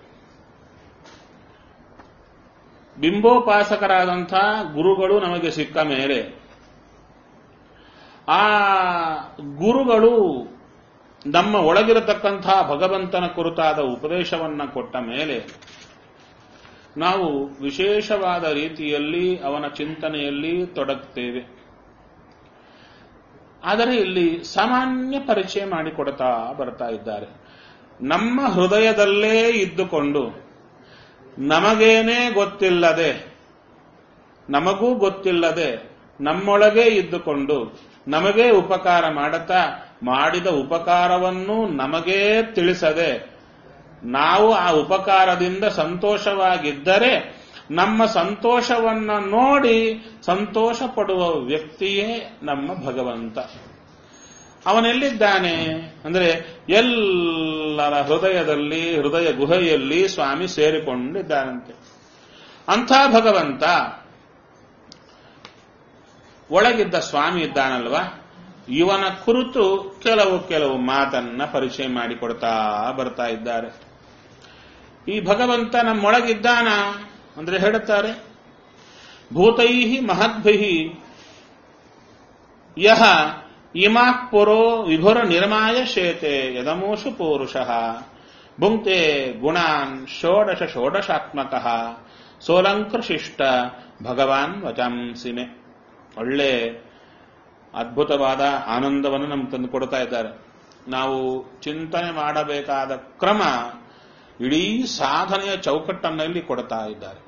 ಬಿಂಬೋಪಾಸಕರಾದಂಥ ಗುರುಗಳು ನಮಗೆ ಸಿಕ್ಕ ಮೇಲೆ ಆ ಗುರುಗಳು ನಮ್ಮ ಒಳಗಿರತಕ್ಕಂಥ ಭಗವಂತನ ಕುರಿತಾದ ಉಪದೇಶವನ್ನ ಕೊಟ್ಟ ಮೇಲೆ ನಾವು ವಿಶೇಷವಾದ ರೀತಿಯಲ್ಲಿ ಅವನ ಚಿಂತನೆಯಲ್ಲಿ ತೊಡಗ್ತೇವೆ ಆದರೆ ಇಲ್ಲಿ ಸಾಮಾನ್ಯ ಪರಿಚಯ ಮಾಡಿಕೊಡ್ತಾ ಬರ್ತಾ ಇದ್ದಾರೆ ನಮ್ಮ ಹೃದಯದಲ್ಲೇ ಇದ್ದುಕೊಂಡು ನಮಗೇನೇ ಗೊತ್ತಿಲ್ಲದೆ ನಮಗೂ ಗೊತ್ತಿಲ್ಲದೆ ನಮ್ಮೊಳಗೆ ಇದ್ದುಕೊಂಡು ನಮಗೇ ಉಪಕಾರ ಮಾಡುತ್ತಾ ಮಾಡಿದ ಉಪಕಾರವನ್ನು ನಮಗೇ ತಿಳಿಸದೆ ನಾವು ಆ ಉಪಕಾರದಿಂದ ಸಂತೋಷವಾಗಿದ್ದರೆ ನಮ್ಮ ಸಂತೋಷವನ್ನ ನೋಡಿ ಸಂತೋಷ ಪಡುವ ವ್ಯಕ್ತಿಯೇ ನಮ್ಮ ಭಗವಂತ ಅವನೆಲ್ಲಿದ್ದಾನೆ ಅಂದ್ರೆ ಎಲ್ಲರ ಹೃದಯದಲ್ಲಿ ಹೃದಯ ಗುಹೆಯಲ್ಲಿ ಸ್ವಾಮಿ ಸೇರಿಕೊಂಡಿದ್ದಾನಂತೆ ಅಂಥ ಭಗವಂತ ಒಳಗಿದ್ದ ಸ್ವಾಮಿ ಇದ್ದಾನಲ್ವಾ ಇವನ ಕುರಿತು ಕೆಲವು ಕೆಲವು ಮಾತನ್ನ ಪರಿಚಯ ಮಾಡಿಕೊಡ್ತಾ ಬರ್ತಾ ಇದ್ದಾರೆ ಈ ಭಗವಂತ ನಮ್ಮೊಳಗಿದ್ದಾನ ಅಂದ್ರೆ ಹೇಳುತ್ತಾರೆ ಭೂತೈ ಮಹದ್ಭಿ ಯಹ ಇಮಾಃ ಪುರೋ ವಿಭುರ ನಿರ್ಮಾಯ ಶೇತೆ ಯದಮೋಷು ಪೂರುಷಃ ಭುಂಕ್ತೆ ಗುಣಾನ್ ಷೋಡಶ ಷೋಡಶಾತ್ಮಕ ಸೋಲಂಕೃಶಿಷ್ಟ ಭಗವಾನ್ ವಚಾಂಸಿಮೆ ಒಳ್ಳೆ ಅದ್ಭುತವಾದ ಆನಂದವನ್ನು ನಮ್ಗೆ ತಂದು ಕೊಡ್ತಾ ಇದ್ದಾರೆ ನಾವು ಚಿಂತನೆ ಮಾಡಬೇಕಾದ ಕ್ರಮ ಇಡೀ ಸಾಧನೆಯ ಚೌಕಟ್ಟನ್ನಲ್ಲಿ ಕೊಡ್ತಾ ಇದ್ದಾರೆ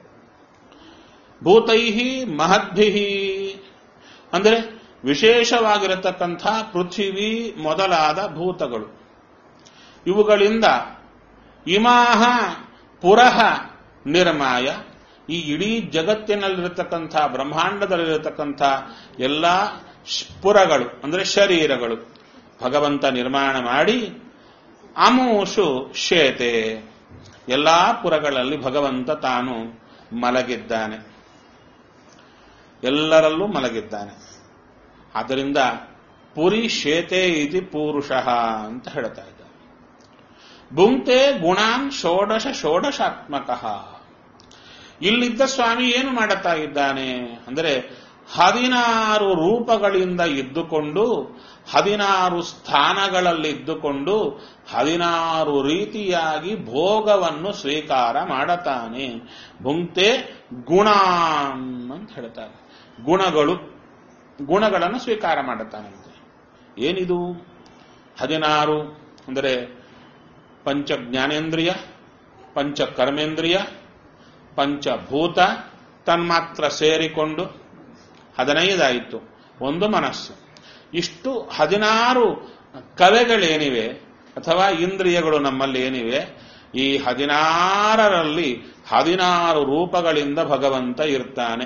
ಭೂತೈ ಮಹದ್ಭಿ ಅಂದರೆ ವಿಶೇಷವಾಗಿರತಕ್ಕಂಥ ಪೃಥ್ವಿ ಮೊದಲಾದ ಭೂತಗಳು ಇವುಗಳಿಂದ ಇಮಾಹ ಪುರಹ ನಿರ್ಮಾಯ ಈ ಇಡೀ ಜಗತ್ತಿನಲ್ಲಿರತಕ್ಕಂಥ ಬ್ರಹ್ಮಾಂಡದಲ್ಲಿರತಕ್ಕಂಥ ಎಲ್ಲ ಪುರಗಳು ಅಂದರೆ ಶರೀರಗಳು ಭಗವಂತ ನಿರ್ಮಾಣ ಮಾಡಿ ಅಮೂಷು ಶೇತೆ ಎಲ್ಲಾ ಪುರಗಳಲ್ಲಿ ಭಗವಂತ ತಾನು ಮಲಗಿದ್ದಾನೆ ಎಲ್ಲರಲ್ಲೂ ಮಲಗಿದ್ದಾನೆ ಆದ್ದರಿಂದ ಪುರಿ ಶೇತೆ ಇತಿ ಪೂರುಷಃ ಅಂತ ಹೇಳ್ತಾ ಇದ್ದಾರೆ ಭುಂಕ್ತೆ ಗುಣಾನ್ ಷೋಡಶ ಷೋಡಶಾತ್ಮಕ ಇಲ್ಲಿದ್ದ ಸ್ವಾಮಿ ಏನು ಮಾಡುತ್ತಾ ಇದ್ದಾನೆ ಅಂದರೆ ಹದಿನಾರು ರೂಪಗಳಿಂದ ಇದ್ದುಕೊಂಡು ಹದಿನಾರು ಸ್ಥಾನಗಳಲ್ಲಿದ್ದುಕೊಂಡು ಹದಿನಾರು ರೀತಿಯಾಗಿ ಭೋಗವನ್ನು ಸ್ವೀಕಾರ ಮಾಡತಾನೆ ಭುಂಕ್ತೆ ಗುಣ ಅಂತ ಹೇಳ್ತಾರೆ ಗುಣಗಳು ಗುಣಗಳನ್ನು ಸ್ವೀಕಾರ ಮಾಡುತ್ತಾನಂತೆ ಏನಿದು ಹದಿನಾರು ಅಂದರೆ ಪಂಚ ಜ್ಞಾನೇಂದ್ರಿಯ ಪಂಚ ಕರ್ಮೇಂದ್ರಿಯ ಪಂಚಭೂತ ತನ್ಮಾತ್ರ ಸೇರಿಕೊಂಡು ಹದಿನೈದಾಯಿತು ಒಂದು ಮನಸ್ಸು ಇಷ್ಟು ಹದಿನಾರು ಕಲೆಗಳೇನಿವೆ ಅಥವಾ ಇಂದ್ರಿಯಗಳು ನಮ್ಮಲ್ಲಿ ಏನಿವೆ ಈ ಹದಿನಾರರಲ್ಲಿ ಹದಿನಾರು ರೂಪಗಳಿಂದ ಭಗವಂತ ಇರ್ತಾನೆ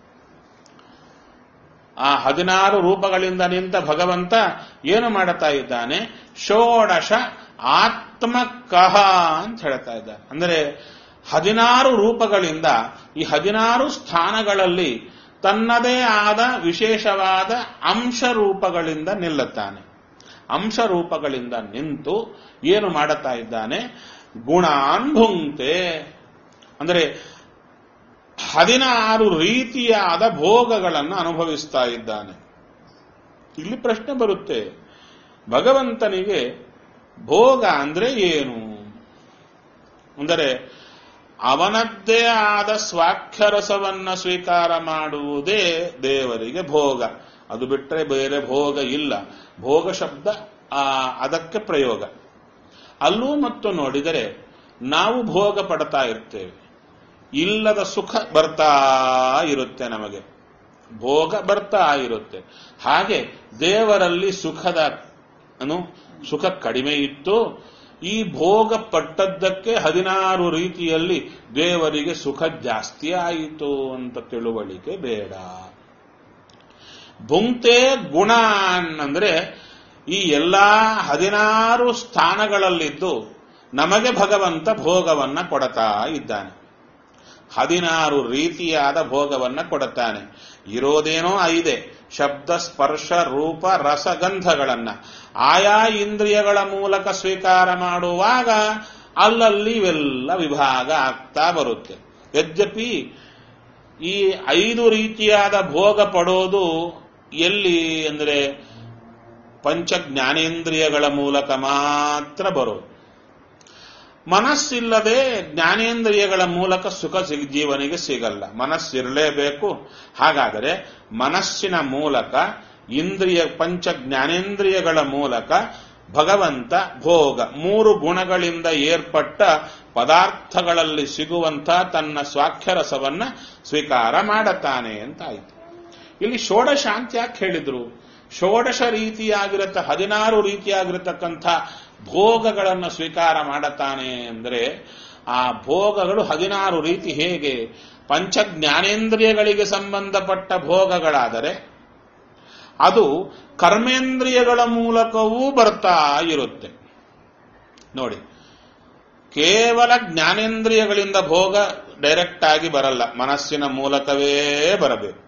ಆ ಹದಿನಾರು ರೂಪಗಳಿಂದ ನಿಂತ ಭಗವಂತ ಏನು ಮಾಡುತ್ತಾ ಇದ್ದಾನೆ ಷೋಡಶ ಆತ್ಮಕಹ ಅಂತ ಹೇಳ್ತಾ ಇದ್ದಾರೆ ಅಂದರೆ ಹದಿನಾರು ರೂಪಗಳಿಂದ ಈ ಹದಿನಾರು ಸ್ಥಾನಗಳಲ್ಲಿ ತನ್ನದೇ ಆದ ವಿಶೇಷವಾದ ಅಂಶ ರೂಪಗಳಿಂದ ನಿಲ್ಲುತ್ತಾನೆ ಅಂಶ ರೂಪಗಳಿಂದ ನಿಂತು ಏನು ಮಾಡುತ್ತಾ ಇದ್ದಾನೆ ಗುಣಾನ್ಭುಂಕ್ತೆ ಅಂದರೆ ಹದಿನಾರು ರೀತಿಯಾದ ಭೋಗಗಳನ್ನು ಅನುಭವಿಸ್ತಾ ಇದ್ದಾನೆ ಇಲ್ಲಿ ಪ್ರಶ್ನೆ ಬರುತ್ತೆ ಭಗವಂತನಿಗೆ ಭೋಗ ಅಂದ್ರೆ ಏನು ಅಂದರೆ ಅವನದ್ದೇ ಆದ ಸ್ವಾಕ್ಷರಸವನ್ನ ಸ್ವೀಕಾರ ಮಾಡುವುದೇ ದೇವರಿಗೆ ಭೋಗ ಅದು ಬಿಟ್ಟರೆ ಬೇರೆ ಭೋಗ ಇಲ್ಲ ಭೋಗ ಶಬ್ದ ಆ, ಅದಕ್ಕೆ ಪ್ರಯೋಗ ಅಲ್ಲೂ ಮತ್ತು ನೋಡಿದರೆ ನಾವು ಭೋಗ ಪಡ್ತಾ ಇರ್ತೇವೆ ಇಲ್ಲದ ಸುಖ ಬರ್ತಾ ಇರುತ್ತೆ ನಮಗೆ ಭೋಗ ಬರ್ತಾ ಇರುತ್ತೆ ಹಾಗೆ ದೇವರಲ್ಲಿ ಸುಖದ ಅನು ಸುಖ ಕಡಿಮೆ ಇತ್ತು ಈ ಭೋಗ ಪಟ್ಟದ್ದಕ್ಕೆ ಹದಿನಾರು ರೀತಿಯಲ್ಲಿ ದೇವರಿಗೆ ಸುಖ ಜಾಸ್ತಿ ಆಯಿತು ಅಂತ ತಿಳುವಳಿಕೆ ಬೇಡ ಭುಂಕ್ತೆ ಗುಣ ಅಂದ್ರೆ ಈ ಎಲ್ಲಾ ಹದಿನಾರು ಸ್ಥಾನಗಳಲ್ಲಿದ್ದು ನಮಗೆ ಭಗವಂತ ಭೋಗವನ್ನ ಕೊಡತಾ ಇದ್ದಾನೆ ಹದಿನಾರು ರೀತಿಯಾದ ಭೋಗವನ್ನ ಕೊಡುತ್ತಾನೆ ಇರೋದೇನೋ ಐದೆ ಶಬ್ದ ಸ್ಪರ್ಶ ರೂಪ ರಸಗಂಧಗಳನ್ನ ಆಯಾ ಇಂದ್ರಿಯಗಳ ಮೂಲಕ ಸ್ವೀಕಾರ ಮಾಡುವಾಗ ಅಲ್ಲಲ್ಲಿ ಇವೆಲ್ಲ ವಿಭಾಗ ಆಗ್ತಾ ಬರುತ್ತೆ ಯದ್ಯಪಿ ಈ ಐದು ರೀತಿಯಾದ ಭೋಗ ಪಡೋದು ಎಲ್ಲಿ ಅಂದರೆ ಪಂಚ ಜ್ಞಾನೇಂದ್ರಿಯಗಳ ಮೂಲಕ ಮಾತ್ರ ಬರೋದು ಮನಸ್ಸಿಲ್ಲದೆ ಜ್ಞಾನೇಂದ್ರಿಯಗಳ ಮೂಲಕ ಸುಖ ಸಿಗ್ ಜೀವನಿಗೆ ಸಿಗಲ್ಲ ಮನಸ್ಸಿರಲೇಬೇಕು ಹಾಗಾದರೆ ಮನಸ್ಸಿನ ಮೂಲಕ ಇಂದ್ರಿಯ ಪಂಚ ಜ್ಞಾನೇಂದ್ರಿಯಗಳ ಮೂಲಕ ಭಗವಂತ ಭೋಗ ಮೂರು ಗುಣಗಳಿಂದ ಏರ್ಪಟ್ಟ ಪದಾರ್ಥಗಳಲ್ಲಿ ಸಿಗುವಂತ ತನ್ನ ಸ್ವಾಕ್ಷರಸವನ್ನ ಸ್ವೀಕಾರ ಮಾಡುತ್ತಾನೆ ಅಂತ ಆಯಿತು ಇಲ್ಲಿ ಷೋಡಶ ಅಂತ ಯಾಕೆ ಹೇಳಿದ್ರು ಷೋಡಶ ರೀತಿಯಾಗಿರತ್ತ ಹದಿನಾರು ರೀತಿಯಾಗಿರತಕ್ಕಂಥ ಭೋಗಗಳನ್ನು ಸ್ವೀಕಾರ ಮಾಡುತ್ತಾನೆ ಅಂದರೆ ಆ ಭೋಗಗಳು ಹದಿನಾರು ರೀತಿ ಹೇಗೆ ಪಂಚ ಜ್ಞಾನೇಂದ್ರಿಯಗಳಿಗೆ ಸಂಬಂಧಪಟ್ಟ ಭೋಗಗಳಾದರೆ ಅದು ಕರ್ಮೇಂದ್ರಿಯಗಳ ಮೂಲಕವೂ ಬರ್ತಾ ಇರುತ್ತೆ ನೋಡಿ ಕೇವಲ ಜ್ಞಾನೇಂದ್ರಿಯಗಳಿಂದ ಭೋಗ ಡೈರೆಕ್ಟ್ ಆಗಿ ಬರಲ್ಲ ಮನಸ್ಸಿನ ಮೂಲಕವೇ ಬರಬೇಕು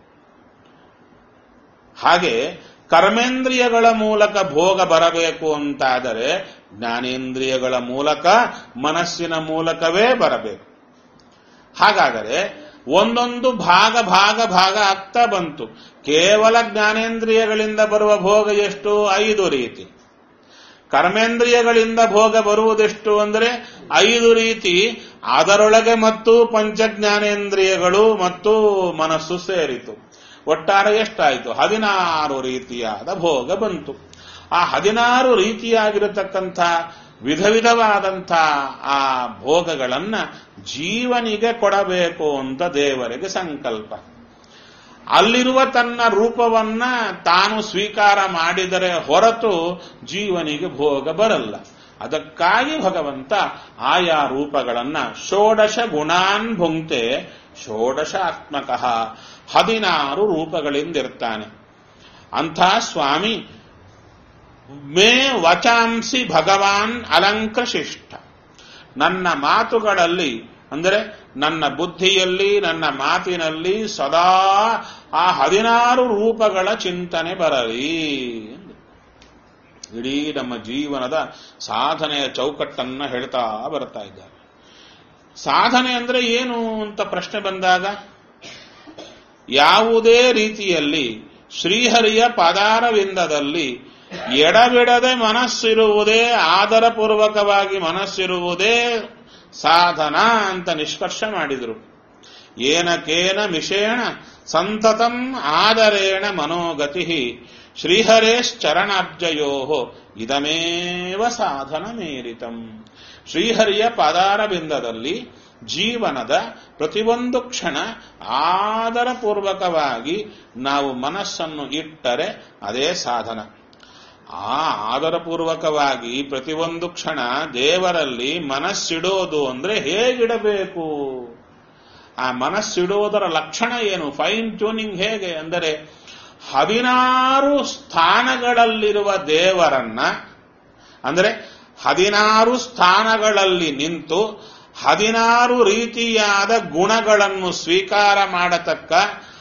ಹಾಗೆ ಕರ್ಮೇಂದ್ರಿಯಗಳ ಮೂಲಕ ಭೋಗ ಬರಬೇಕು ಅಂತಾದರೆ ಜ್ಞಾನೇಂದ್ರಿಯಗಳ ಮೂಲಕ ಮನಸ್ಸಿನ ಮೂಲಕವೇ ಬರಬೇಕು ಹಾಗಾದರೆ ಒಂದೊಂದು ಭಾಗ ಭಾಗ ಭಾಗ ಆಗ್ತಾ ಬಂತು ಕೇವಲ ಜ್ಞಾನೇಂದ್ರಿಯಗಳಿಂದ ಬರುವ ಭೋಗ ಎಷ್ಟು ಐದು ರೀತಿ ಕರ್ಮೇಂದ್ರಿಯಗಳಿಂದ ಭೋಗ ಬರುವುದೆಷ್ಟು ಅಂದರೆ ಐದು ರೀತಿ ಅದರೊಳಗೆ ಮತ್ತು ಪಂಚಜ್ಞಾನೇಂದ್ರಿಯಗಳು ಮತ್ತು ಮನಸ್ಸು ಸೇರಿತು ಒಟ್ಟಾರೆ ಎಷ್ಟಾಯಿತು ಹದಿನಾರು ರೀತಿಯಾದ ಭೋಗ ಬಂತು ಆ ಹದಿನಾರು ರೀತಿಯಾಗಿರತಕ್ಕಂಥ ವಿಧ ವಿಧವಾದಂಥ ಆ ಭೋಗಗಳನ್ನ ಜೀವನಿಗೆ ಕೊಡಬೇಕು ಅಂತ ದೇವರಿಗೆ ಸಂಕಲ್ಪ ಅಲ್ಲಿರುವ ತನ್ನ ರೂಪವನ್ನ ತಾನು ಸ್ವೀಕಾರ ಮಾಡಿದರೆ ಹೊರತು ಜೀವನಿಗೆ ಭೋಗ ಬರಲ್ಲ ಅದಕ್ಕಾಗಿ ಭಗವಂತ ಆಯಾ ರೂಪಗಳನ್ನ ಷೋಡಶ ಗುಣಾನ್ ಭುಂಕ್ತೆ ಷೋಡಶಾತ್ಮಕ ಹದಿನಾರು ರೂಪಗಳಿಂದಿರ್ತಾನೆ ಅಂಥ ಸ್ವಾಮಿ ಮೇ ವಚಾಂಸಿ ಭಗವಾನ್ ಅಲಂಕೃಶಿಷ್ಟ ನನ್ನ ಮಾತುಗಳಲ್ಲಿ ಅಂದರೆ ನನ್ನ ಬುದ್ಧಿಯಲ್ಲಿ ನನ್ನ ಮಾತಿನಲ್ಲಿ ಸದಾ ಆ ಹದಿನಾರು ರೂಪಗಳ ಚಿಂತನೆ ಬರಲಿ ಇಡೀ ನಮ್ಮ ಜೀವನದ ಸಾಧನೆಯ ಚೌಕಟ್ಟನ್ನ ಹೇಳ್ತಾ ಬರ್ತಾ ಇದ್ದಾರೆ ಸಾಧನೆ ಅಂದ್ರೆ ಏನು ಅಂತ ಪ್ರಶ್ನೆ ಬಂದಾಗ ಯಾವುದೇ ರೀತಿಯಲ್ಲಿ ಶ್ರೀಹರಿಯ ಪದಾರವಿಂದದಲ್ಲಿ ಎಡಬಿಡದೆ ಮನಸ್ಸಿರುವುದೇ ಆದರಪೂರ್ವಕವಾಗಿ ಮನಸ್ಸಿರುವುದೇ ಸಾಧನ ಅಂತ ನಿಷ್ಕರ್ಷ ಮಾಡಿದರು ಏನಕೇನ ಮಿಷೇಣ ಸಂತತಂ ಆದರೇಣ ಮನೋಗತಿ ಶ್ರೀಹರೇಶ್ಚರಣಾಬ್ಜಯೋ ಇದಮೇವ ಸಾಧನ ಮೇರಿತಂ ಶ್ರೀಹರಿಯ ಪಾದಾರಬಿಂದದಲ್ಲಿ ಜೀವನದ ಪ್ರತಿಯೊಂದು ಕ್ಷಣ ಆದರಪೂರ್ವಕವಾಗಿ ನಾವು ಮನಸ್ಸನ್ನು ಇಟ್ಟರೆ ಅದೇ ಸಾಧನ ಆ ಆದರಪೂರ್ವಕವಾಗಿ ಪ್ರತಿಯೊಂದು ಕ್ಷಣ ದೇವರಲ್ಲಿ ಮನಸ್ಸಿಡೋದು ಅಂದ್ರೆ ಹೇಗಿಡಬೇಕು ಆ ಮನಸ್ಸಿಡುವುದರ ಲಕ್ಷಣ ಏನು ಫೈನ್ ಟ್ಯೂನಿಂಗ್ ಹೇಗೆ ಅಂದರೆ ಹದಿನಾರು ಸ್ಥಾನಗಳಲ್ಲಿರುವ ದೇವರನ್ನ ಅಂದರೆ ಹದಿನಾರು ಸ್ಥಾನಗಳಲ್ಲಿ ನಿಂತು ಹದಿನಾರು ರೀತಿಯಾದ ಗುಣಗಳನ್ನು ಸ್ವೀಕಾರ ಮಾಡತಕ್ಕ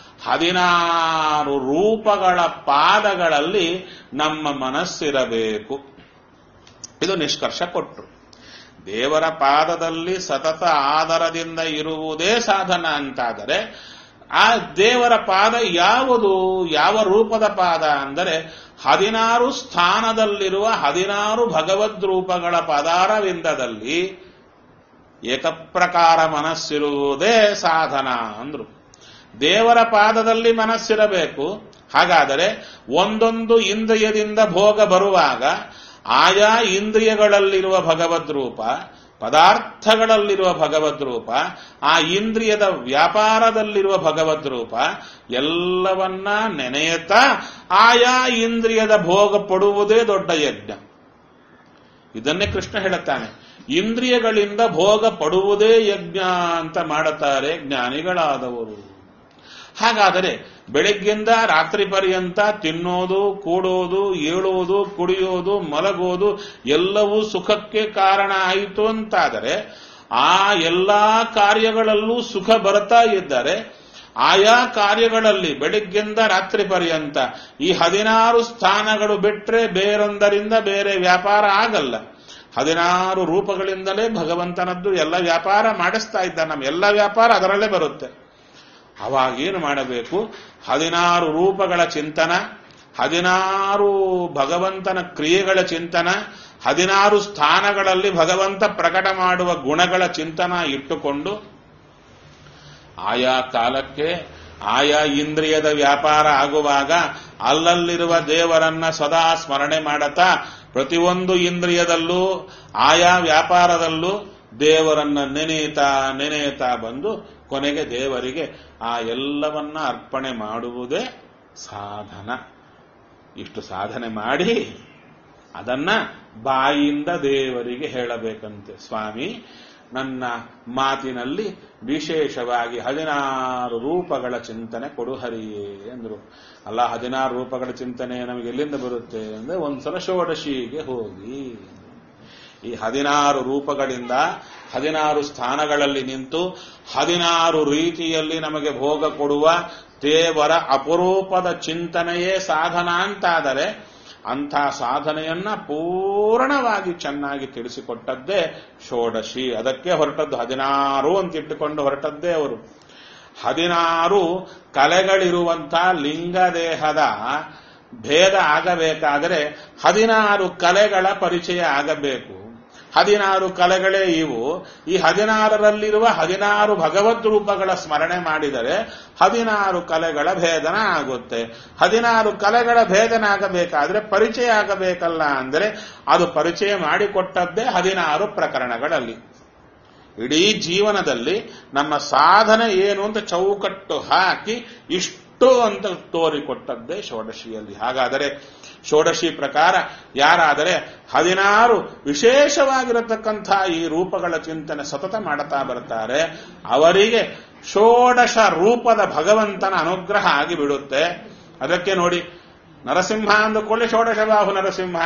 ಹದಿನಾರು ರೂಪಗಳ ಪಾದಗಳಲ್ಲಿ ನಮ್ಮ ಮನಸ್ಸಿರಬೇಕು ಇದು ನಿಷ್ಕರ್ಷ ಕೊಟ್ಟರು ದೇವರ ಪಾದದಲ್ಲಿ ಸತತ ಆದರದಿಂದ ಇರುವುದೇ ಸಾಧನ ಅಂತಾದರೆ ಆ ದೇವರ ಪಾದ ಯಾವುದು ಯಾವ ರೂಪದ ಪಾದ ಅಂದರೆ ಹದಿನಾರು ಸ್ಥಾನದಲ್ಲಿರುವ ಹದಿನಾರು ಭಗವದ್ ರೂಪಗಳ ಪದಾರವಿಂದದಲ್ಲಿ ಏಕಪ್ರಕಾರ ಮನಸ್ಸಿರುವುದೇ ಸಾಧನ ಅಂದ್ರು ದೇವರ ಪಾದದಲ್ಲಿ ಮನಸ್ಸಿರಬೇಕು ಹಾಗಾದರೆ ಒಂದೊಂದು ಇಂದ್ರಿಯದಿಂದ ಭೋಗ ಬರುವಾಗ ಆಯಾ ಇಂದ್ರಿಯಗಳಲ್ಲಿರುವ ಭಗವದ್ ರೂಪ ಪದಾರ್ಥಗಳಲ್ಲಿರುವ ಭಗವದ್ ರೂಪ ಆ ಇಂದ್ರಿಯದ ವ್ಯಾಪಾರದಲ್ಲಿರುವ ಭಗವದ್ ರೂಪ ಎಲ್ಲವನ್ನ ನೆನೆಯುತ್ತಾ ಆಯಾ ಇಂದ್ರಿಯದ ಭೋಗ ಪಡುವುದೇ ದೊಡ್ಡ ಯಜ್ಞ ಇದನ್ನೇ ಕೃಷ್ಣ ಹೇಳುತ್ತಾನೆ ಇಂದ್ರಿಯಗಳಿಂದ ಭೋಗ ಪಡುವುದೇ ಯಜ್ಞ ಅಂತ ಮಾಡುತ್ತಾರೆ ಜ್ಞಾನಿಗಳಾದವರು ಹಾಗಾದರೆ ಬೆಳಗ್ಗಿಂದ ರಾತ್ರಿ ಪರ್ಯಂತ ತಿನ್ನೋದು ಕೂಡೋದು ಏಳೋದು ಕುಡಿಯೋದು ಮಲಗೋದು ಎಲ್ಲವೂ ಸುಖಕ್ಕೆ ಕಾರಣ ಆಯಿತು ಅಂತಾದರೆ ಆ ಎಲ್ಲಾ ಕಾರ್ಯಗಳಲ್ಲೂ ಸುಖ ಬರ್ತಾ ಇದ್ದರೆ ಆಯಾ ಕಾರ್ಯಗಳಲ್ಲಿ ಬೆಳಗ್ಗಿಂದ ರಾತ್ರಿ ಪರ್ಯಂತ ಈ ಹದಿನಾರು ಸ್ಥಾನಗಳು ಬಿಟ್ರೆ ಬೇರೊಂದರಿಂದ ಬೇರೆ ವ್ಯಾಪಾರ ಆಗಲ್ಲ ಹದಿನಾರು ರೂಪಗಳಿಂದಲೇ ಭಗವಂತನದ್ದು ಎಲ್ಲ ವ್ಯಾಪಾರ ಮಾಡಿಸ್ತಾ ಇದ್ದ ನಮ್ಮ ಎಲ್ಲ ವ್ಯಾಪಾರ ಅದರಲ್ಲೇ ಬರುತ್ತೆ ಅವಾಗೇನು ಮಾಡಬೇಕು ಹದಿನಾರು ರೂಪಗಳ ಚಿಂತನ ಹದಿನಾರು ಭಗವಂತನ ಕ್ರಿಯೆಗಳ ಚಿಂತನ ಹದಿನಾರು ಸ್ಥಾನಗಳಲ್ಲಿ ಭಗವಂತ ಪ್ರಕಟ ಮಾಡುವ ಗುಣಗಳ ಚಿಂತನ ಇಟ್ಟುಕೊಂಡು ಆಯಾ ಕಾಲಕ್ಕೆ ಆಯಾ ಇಂದ್ರಿಯದ ವ್ಯಾಪಾರ ಆಗುವಾಗ ಅಲ್ಲಲ್ಲಿರುವ ದೇವರನ್ನ ಸದಾ ಸ್ಮರಣೆ ಮಾಡತಾ ಪ್ರತಿಯೊಂದು ಇಂದ್ರಿಯದಲ್ಲೂ ಆಯಾ ವ್ಯಾಪಾರದಲ್ಲೂ ದೇವರನ್ನ ನೆನೆಯುತ್ತಾ ನೆನೆಯುತ್ತಾ ಬಂದು ಕೊನೆಗೆ ದೇವರಿಗೆ ಆ ಎಲ್ಲವನ್ನ ಅರ್ಪಣೆ ಮಾಡುವುದೇ ಸಾಧನ ಇಷ್ಟು ಸಾಧನೆ ಮಾಡಿ ಅದನ್ನ ಬಾಯಿಂದ ದೇವರಿಗೆ ಹೇಳಬೇಕಂತೆ ಸ್ವಾಮಿ ನನ್ನ ಮಾತಿನಲ್ಲಿ ವಿಶೇಷವಾಗಿ ಹದಿನಾರು ರೂಪಗಳ ಚಿಂತನೆ ಕೊಡು ಹರಿಯೇ ಅಂದ್ರು ಅಲ್ಲ ಹದಿನಾರು ರೂಪಗಳ ಚಿಂತನೆ ನಮಗೆ ಎಲ್ಲಿಂದ ಬರುತ್ತೆ ಅಂದ್ರೆ ಒಂದ್ಸಲ ಷೋಡಶಿಗೆ ಹೋಗಿ ಈ ಹದಿನಾರು ರೂಪಗಳಿಂದ ಹದಿನಾರು ಸ್ಥಾನಗಳಲ್ಲಿ ನಿಂತು ಹದಿನಾರು ರೀತಿಯಲ್ಲಿ ನಮಗೆ ಭೋಗ ಕೊಡುವ ದೇವರ ಅಪರೂಪದ ಚಿಂತನೆಯೇ ಸಾಧನ ಅಂತಾದರೆ ಅಂಥ ಸಾಧನೆಯನ್ನ ಪೂರ್ಣವಾಗಿ ಚೆನ್ನಾಗಿ ತಿಳಿಸಿಕೊಟ್ಟದ್ದೇ ಷೋಡಶಿ ಅದಕ್ಕೆ ಹೊರಟದ್ದು ಹದಿನಾರು ಅಂತ ಇಟ್ಟುಕೊಂಡು ಹೊರಟದ್ದೇ ಅವರು ಹದಿನಾರು ಕಲೆಗಳಿರುವಂಥ ಲಿಂಗದೇಹದ ಭೇದ ಆಗಬೇಕಾದರೆ ಹದಿನಾರು ಕಲೆಗಳ ಪರಿಚಯ ಆಗಬೇಕು ಹದಿನಾರು ಕಲೆಗಳೇ ಇವು ಈ ಹದಿನಾರರಲ್ಲಿರುವ ಹದಿನಾರು ಭಗವದ್ ರೂಪಗಳ ಸ್ಮರಣೆ ಮಾಡಿದರೆ ಹದಿನಾರು ಕಲೆಗಳ ಭೇದನ ಆಗುತ್ತೆ ಹದಿನಾರು ಕಲೆಗಳ ಭೇದನ ಆಗಬೇಕಾದ್ರೆ ಪರಿಚಯ ಆಗಬೇಕಲ್ಲ ಅಂದರೆ ಅದು ಪರಿಚಯ ಮಾಡಿಕೊಟ್ಟದ್ದೇ ಹದಿನಾರು ಪ್ರಕರಣಗಳಲ್ಲಿ ಇಡೀ ಜೀವನದಲ್ಲಿ ನಮ್ಮ ಸಾಧನೆ ಏನು ಅಂತ ಚೌಕಟ್ಟು ಹಾಕಿ ಇಷ್ಟು ಅಂತ ತೋರಿಕೊಟ್ಟದ್ದೇ ಷೋಡಶಿಯಲ್ಲಿ ಹಾಗಾದರೆ ಷೋಡಶಿ ಪ್ರಕಾರ ಯಾರಾದರೆ ಹದಿನಾರು ವಿಶೇಷವಾಗಿರತಕ್ಕಂಥ ಈ ರೂಪಗಳ ಚಿಂತನೆ ಸತತ ಮಾಡುತ್ತಾ ಬರ್ತಾರೆ ಅವರಿಗೆ ಷೋಡಶ ರೂಪದ ಭಗವಂತನ ಅನುಗ್ರಹ ಆಗಿ ಬಿಡುತ್ತೆ ಅದಕ್ಕೆ ನೋಡಿ ನರಸಿಂಹ ಅಂದುಕೊಳ್ಳಿ ಷೋಡಶ ಬಾಹು ನರಸಿಂಹ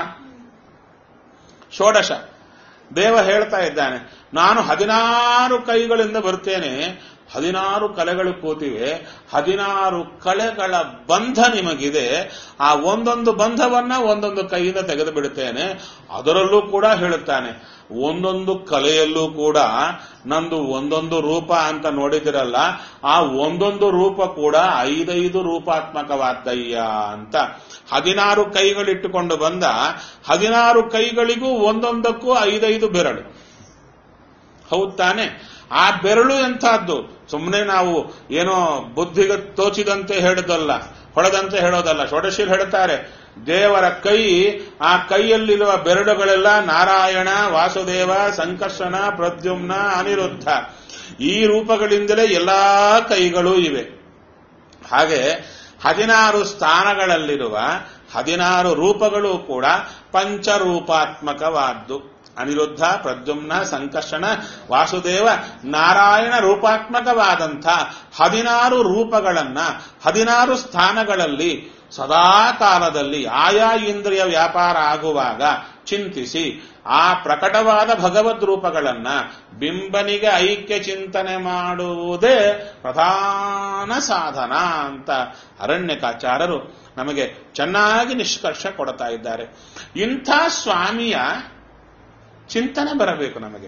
ಷೋಡಶ ದೇವ ಹೇಳ್ತಾ ಇದ್ದಾನೆ ನಾನು ಹದಿನಾರು ಕೈಗಳಿಂದ ಬರ್ತೇನೆ ಹದಿನಾರು ಕಲೆಗಳು ಕೂತಿವೆ ಹದಿನಾರು ಕಲೆಗಳ ಬಂಧ ನಿಮಗಿದೆ ಆ ಒಂದೊಂದು ಬಂಧವನ್ನ ಒಂದೊಂದು ಕೈಯಿಂದ ತೆಗೆದು ಬಿಡುತ್ತೇನೆ ಅದರಲ್ಲೂ ಕೂಡ ಹೇಳುತ್ತಾನೆ ಒಂದೊಂದು ಕಲೆಯಲ್ಲೂ ಕೂಡ ನಂದು ಒಂದೊಂದು ರೂಪ ಅಂತ ನೋಡಿದಿರಲ್ಲ ಆ ಒಂದೊಂದು ರೂಪ ಕೂಡ ಐದೈದು ರೂಪಾತ್ಮಕವಾದ್ದಯ್ಯ ಅಂತ ಹದಿನಾರು ಕೈಗಳಿಟ್ಟುಕೊಂಡು ಬಂದ ಹದಿನಾರು ಕೈಗಳಿಗೂ ಒಂದೊಂದಕ್ಕೂ ಐದೈದು ಬೆರಳು ಹೌದ್ ತಾನೆ ಆ ಬೆರಳು ಎಂಥದ್ದು ಸುಮ್ಮನೆ ನಾವು ಏನೋ ಬುದ್ಧಿಗೆ ತೋಚಿದಂತೆ ಹೇಳೋದಲ್ಲ ಹೊಡೆದಂತೆ ಹೇಳೋದಲ್ಲ ಷೋಡಶಿಲ್ ಹೇಳ್ತಾರೆ ದೇವರ ಕೈ ಆ ಕೈಯಲ್ಲಿರುವ ಬೆರಳುಗಳೆಲ್ಲ ನಾರಾಯಣ ವಾಸುದೇವ ಸಂಕರ್ಷಣ ಪ್ರದ್ಯುಮ್ನ ಅನಿರುದ್ಧ ಈ ರೂಪಗಳಿಂದಲೇ ಎಲ್ಲಾ ಕೈಗಳು ಇವೆ ಹಾಗೆ ಹದಿನಾರು ಸ್ಥಾನಗಳಲ್ಲಿರುವ ಹದಿನಾರು ರೂಪಗಳು ಕೂಡ ಪಂಚರೂಪಾತ್ಮಕವಾದ್ದು ಅನಿರುದ್ಧ ಪ್ರದ್ಯುಮ್ನ ಸಂಕರ್ಷಣ ವಾಸುದೇವ ನಾರಾಯಣ ರೂಪಾತ್ಮಕವಾದಂಥ ಹದಿನಾರು ರೂಪಗಳನ್ನ ಹದಿನಾರು ಸ್ಥಾನಗಳಲ್ಲಿ ಸದಾ ಕಾಲದಲ್ಲಿ ಆಯಾ ಇಂದ್ರಿಯ ವ್ಯಾಪಾರ ಆಗುವಾಗ ಚಿಂತಿಸಿ ಆ ಪ್ರಕಟವಾದ ಭಗವದ್ ರೂಪಗಳನ್ನ ಬಿಂಬನಿಗೆ ಐಕ್ಯ ಚಿಂತನೆ ಮಾಡುವುದೇ ಪ್ರಧಾನ ಸಾಧನ ಅಂತ ಅರಣ್ಯಕಾಚಾರರು ನಮಗೆ ಚೆನ್ನಾಗಿ ನಿಷ್ಕರ್ಷ ಕೊಡ್ತಾ ಇದ್ದಾರೆ ಇಂಥ ಸ್ವಾಮಿಯ ಚಿಂತನೆ ಬರಬೇಕು ನಮಗೆ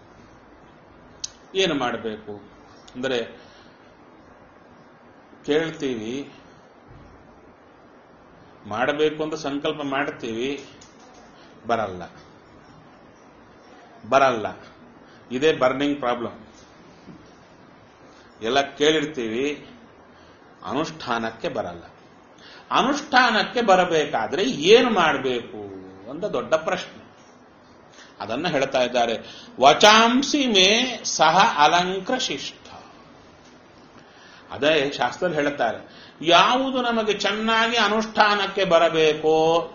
ಏನು ಮಾಡಬೇಕು ಅಂದರೆ ಕೇಳ್ತೀವಿ ಮಾಡಬೇಕು ಅಂತ ಸಂಕಲ್ಪ ಮಾಡ್ತೀವಿ ಬರಲ್ಲ ಬರಲ್ಲ ಇದೇ ಬರ್ನಿಂಗ್ ಪ್ರಾಬ್ಲಮ್ ಎಲ್ಲ ಕೇಳಿರ್ತೀವಿ ಅನುಷ್ಠಾನಕ್ಕೆ ಬರಲ್ಲ ಅನುಷ್ಠಾನಕ್ಕೆ ಬರಬೇಕಾದ್ರೆ ಏನು ಮಾಡಬೇಕು ಅಂತ ದೊಡ್ಡ ಪ್ರಶ್ನೆ ಅದನ್ನ ಹೇಳ್ತಾ ಇದ್ದಾರೆ ವಚಾಂಸಿ ಮೇ ಸಹ ಅಲಂಕೃಶಿಷ್ಟ ಅದೇ ಶಾಸ್ತ್ರ ಹೇಳುತ್ತಾರೆ ಯಾವುದು ನಮಗೆ ಚೆನ್ನಾಗಿ ಅನುಷ್ಠಾನಕ್ಕೆ ಬರಬೇಕೋ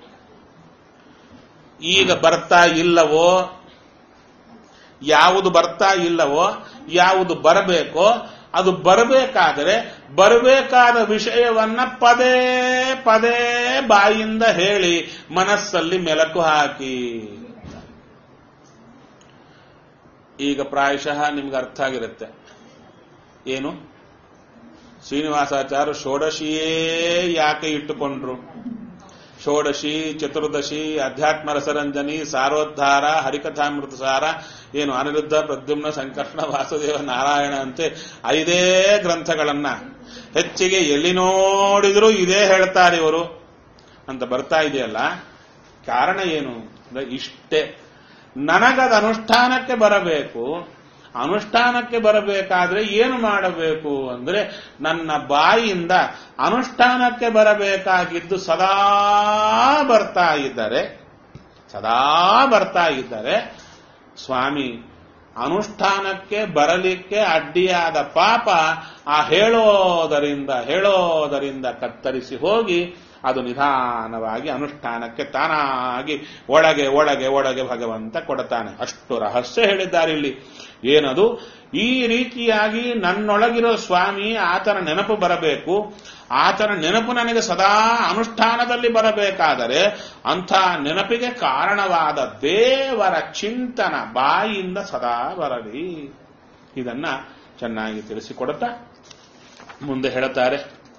ಈಗ ಬರ್ತಾ ಇಲ್ಲವೋ ಯಾವುದು ಬರ್ತಾ ಇಲ್ಲವೋ ಯಾವುದು ಬರಬೇಕೋ ಅದು ಬರಬೇಕಾದರೆ ಬರಬೇಕಾದ ವಿಷಯವನ್ನ ಪದೇ ಪದೇ ಬಾಯಿಂದ ಹೇಳಿ ಮನಸ್ಸಲ್ಲಿ ಮೆಲಕು ಹಾಕಿ ಈಗ ಪ್ರಾಯಶಃ ನಿಮ್ಗೆ ಅರ್ಥ ಆಗಿರುತ್ತೆ ಏನು ಶ್ರೀನಿವಾಸಾಚಾರ್ಯ ಷೋಡಶಿಯೇ ಯಾಕೆ ಇಟ್ಟುಕೊಂಡ್ರು ಷೋಡಶಿ ಚತುರ್ದಶಿ ಅಧ್ಯಾತ್ಮ ರಸರಂಜನಿ ಸಾರೋದ್ಧಾರ ಹರಿಕಥಾಮೃತ ಸಾರ ಏನು ಅನಿರುದ್ಧ ಪ್ರದ್ಯುಮ್ನ ಸಂಕರ್ಷಣ ವಾಸುದೇವ ನಾರಾಯಣ ಅಂತೆ ಐದೇ ಗ್ರಂಥಗಳನ್ನ ಹೆಚ್ಚಿಗೆ ಎಲ್ಲಿ ನೋಡಿದ್ರು ಇದೇ ಹೇಳ್ತಾರೆ ಇವರು ಅಂತ ಬರ್ತಾ ಇದೆಯಲ್ಲ ಕಾರಣ ಏನು ಅಂದ್ರೆ ಇಷ್ಟೇ ನನಗದ ಅನುಷ್ಠಾನಕ್ಕೆ ಬರಬೇಕು ಅನುಷ್ಠಾನಕ್ಕೆ ಬರಬೇಕಾದ್ರೆ ಏನು ಮಾಡಬೇಕು ಅಂದ್ರೆ ನನ್ನ ಬಾಯಿಯಿಂದ ಅನುಷ್ಠಾನಕ್ಕೆ ಬರಬೇಕಾಗಿದ್ದು ಸದಾ ಬರ್ತಾ ಇದ್ದರೆ ಸದಾ ಬರ್ತಾ ಇದ್ದರೆ ಸ್ವಾಮಿ ಅನುಷ್ಠಾನಕ್ಕೆ ಬರಲಿಕ್ಕೆ ಅಡ್ಡಿಯಾದ ಪಾಪ ಆ ಹೇಳೋದರಿಂದ ಹೇಳೋದರಿಂದ ಕತ್ತರಿಸಿ ಹೋಗಿ ಅದು ನಿಧಾನವಾಗಿ ಅನುಷ್ಠಾನಕ್ಕೆ ತಾನಾಗಿ ಒಳಗೆ ಒಳಗೆ ಒಳಗೆ ಭಗವಂತ ಕೊಡ್ತಾನೆ ಅಷ್ಟು ರಹಸ್ಯ ಹೇಳಿದ್ದಾರೆ ಇಲ್ಲಿ ಏನದು ಈ ರೀತಿಯಾಗಿ ನನ್ನೊಳಗಿರೋ ಸ್ವಾಮಿ ಆತನ ನೆನಪು ಬರಬೇಕು ಆತನ ನೆನಪು ನನಗೆ ಸದಾ ಅನುಷ್ಠಾನದಲ್ಲಿ ಬರಬೇಕಾದರೆ ಅಂಥ ನೆನಪಿಗೆ ಕಾರಣವಾದ ದೇವರ ಚಿಂತನ ಬಾಯಿಯಿಂದ ಸದಾ ಬರಲಿ ಇದನ್ನ ಚೆನ್ನಾಗಿ ತಿಳಿಸಿಕೊಡುತ್ತಾ ಮುಂದೆ ಹೇಳುತ್ತಾರೆ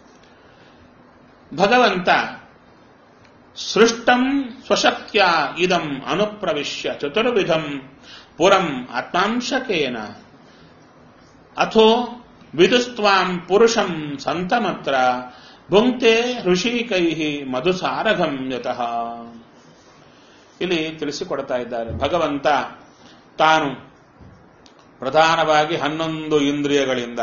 ಭಗವಂತ ಸೃಷ್ಟಂ ಸ್ವಶಕ್ತ್ಯ ಇದಂ ಅನುಪ್ರವಿಶ್ಯ ಚತುರ್ವಿಧಂ ಪುರಂ ಆತ್ಮಾಂಶಕೇನ ಅಥೋ ವಿದುಸ್ತ್ವಾಂ ಪುರುಷಂ ಸಂತಮತ್ರ ಭುಂಕ್ತೆ ಋಷಿಕೈ ಮಧುಸಾರಗಂ ಯತಃ ಇಲ್ಲಿ ತಿಳಿಸಿಕೊಡ್ತಾ ಇದ್ದಾರೆ ಭಗವಂತ ತಾನು ಪ್ರಧಾನವಾಗಿ ಹನ್ನೊಂದು ಇಂದ್ರಿಯಗಳಿಂದ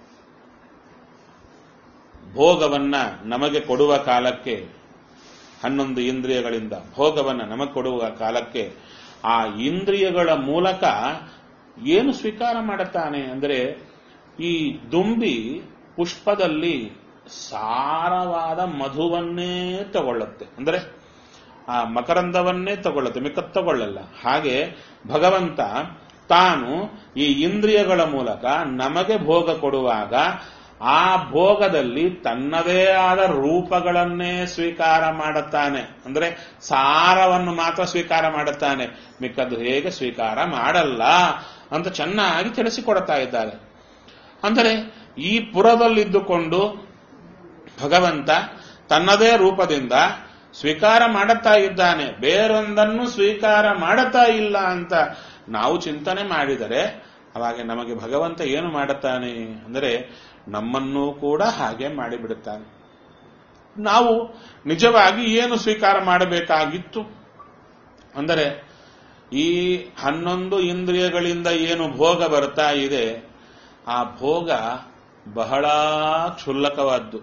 ಭೋಗವನ್ನ ನಮಗೆ ಕೊಡುವ ಕಾಲಕ್ಕೆ ಹನ್ನೊಂದು ಇಂದ್ರಿಯಗಳಿಂದ ಭೋಗವನ್ನ ನಮಗೆ ಕೊಡುವ ಕಾಲಕ್ಕೆ ಆ ಇಂದ್ರಿಯಗಳ ಮೂಲಕ ಏನು ಸ್ವೀಕಾರ ಮಾಡುತ್ತಾನೆ ಅಂದರೆ ಈ ದುಂಬಿ ಪುಷ್ಪದಲ್ಲಿ ಸಾರವಾದ ಮಧುವನ್ನೇ ತಗೊಳ್ಳುತ್ತೆ ಅಂದರೆ ಆ ಮಕರಂದವನ್ನೇ ತಗೊಳ್ಳುತ್ತೆ ಮಿಕ್ಕ ತಗೊಳ್ಳಲ್ಲ ಹಾಗೆ ಭಗವಂತ ತಾನು ಈ ಇಂದ್ರಿಯಗಳ ಮೂಲಕ ನಮಗೆ ಭೋಗ ಕೊಡುವಾಗ ಆ ಭೋಗದಲ್ಲಿ ತನ್ನದೇ ಆದ ರೂಪಗಳನ್ನೇ ಸ್ವೀಕಾರ ಮಾಡುತ್ತಾನೆ ಅಂದ್ರೆ ಸಾರವನ್ನು ಮಾತ್ರ ಸ್ವೀಕಾರ ಮಾಡುತ್ತಾನೆ ಮಿಕ್ಕದ್ದು ಹೇಗೆ ಸ್ವೀಕಾರ ಮಾಡಲ್ಲ ಅಂತ ಚೆನ್ನಾಗಿ ತಿಳಿಸಿಕೊಡ್ತಾ ಇದ್ದಾರೆ ಅಂದರೆ ಈ ಪುರದಲ್ಲಿದ್ದುಕೊಂಡು ಭಗವಂತ ತನ್ನದೇ ರೂಪದಿಂದ ಸ್ವೀಕಾರ ಮಾಡುತ್ತಾ ಇದ್ದಾನೆ ಬೇರೊಂದನ್ನು ಸ್ವೀಕಾರ ಮಾಡುತ್ತಾ ಇಲ್ಲ ಅಂತ ನಾವು ಚಿಂತನೆ ಮಾಡಿದರೆ ಅವಾಗ ನಮಗೆ ಭಗವಂತ ಏನು ಮಾಡುತ್ತಾನೆ ಅಂದರೆ ನಮ್ಮನ್ನೂ ಕೂಡ ಹಾಗೆ ಮಾಡಿಬಿಡುತ್ತಾನೆ ನಾವು ನಿಜವಾಗಿ ಏನು ಸ್ವೀಕಾರ ಮಾಡಬೇಕಾಗಿತ್ತು ಅಂದರೆ ಈ ಹನ್ನೊಂದು ಇಂದ್ರಿಯಗಳಿಂದ ಏನು ಭೋಗ ಬರ್ತಾ ಇದೆ ಆ ಭೋಗ ಬಹಳ ಕ್ಷುಲ್ಲಕವಾದ್ದು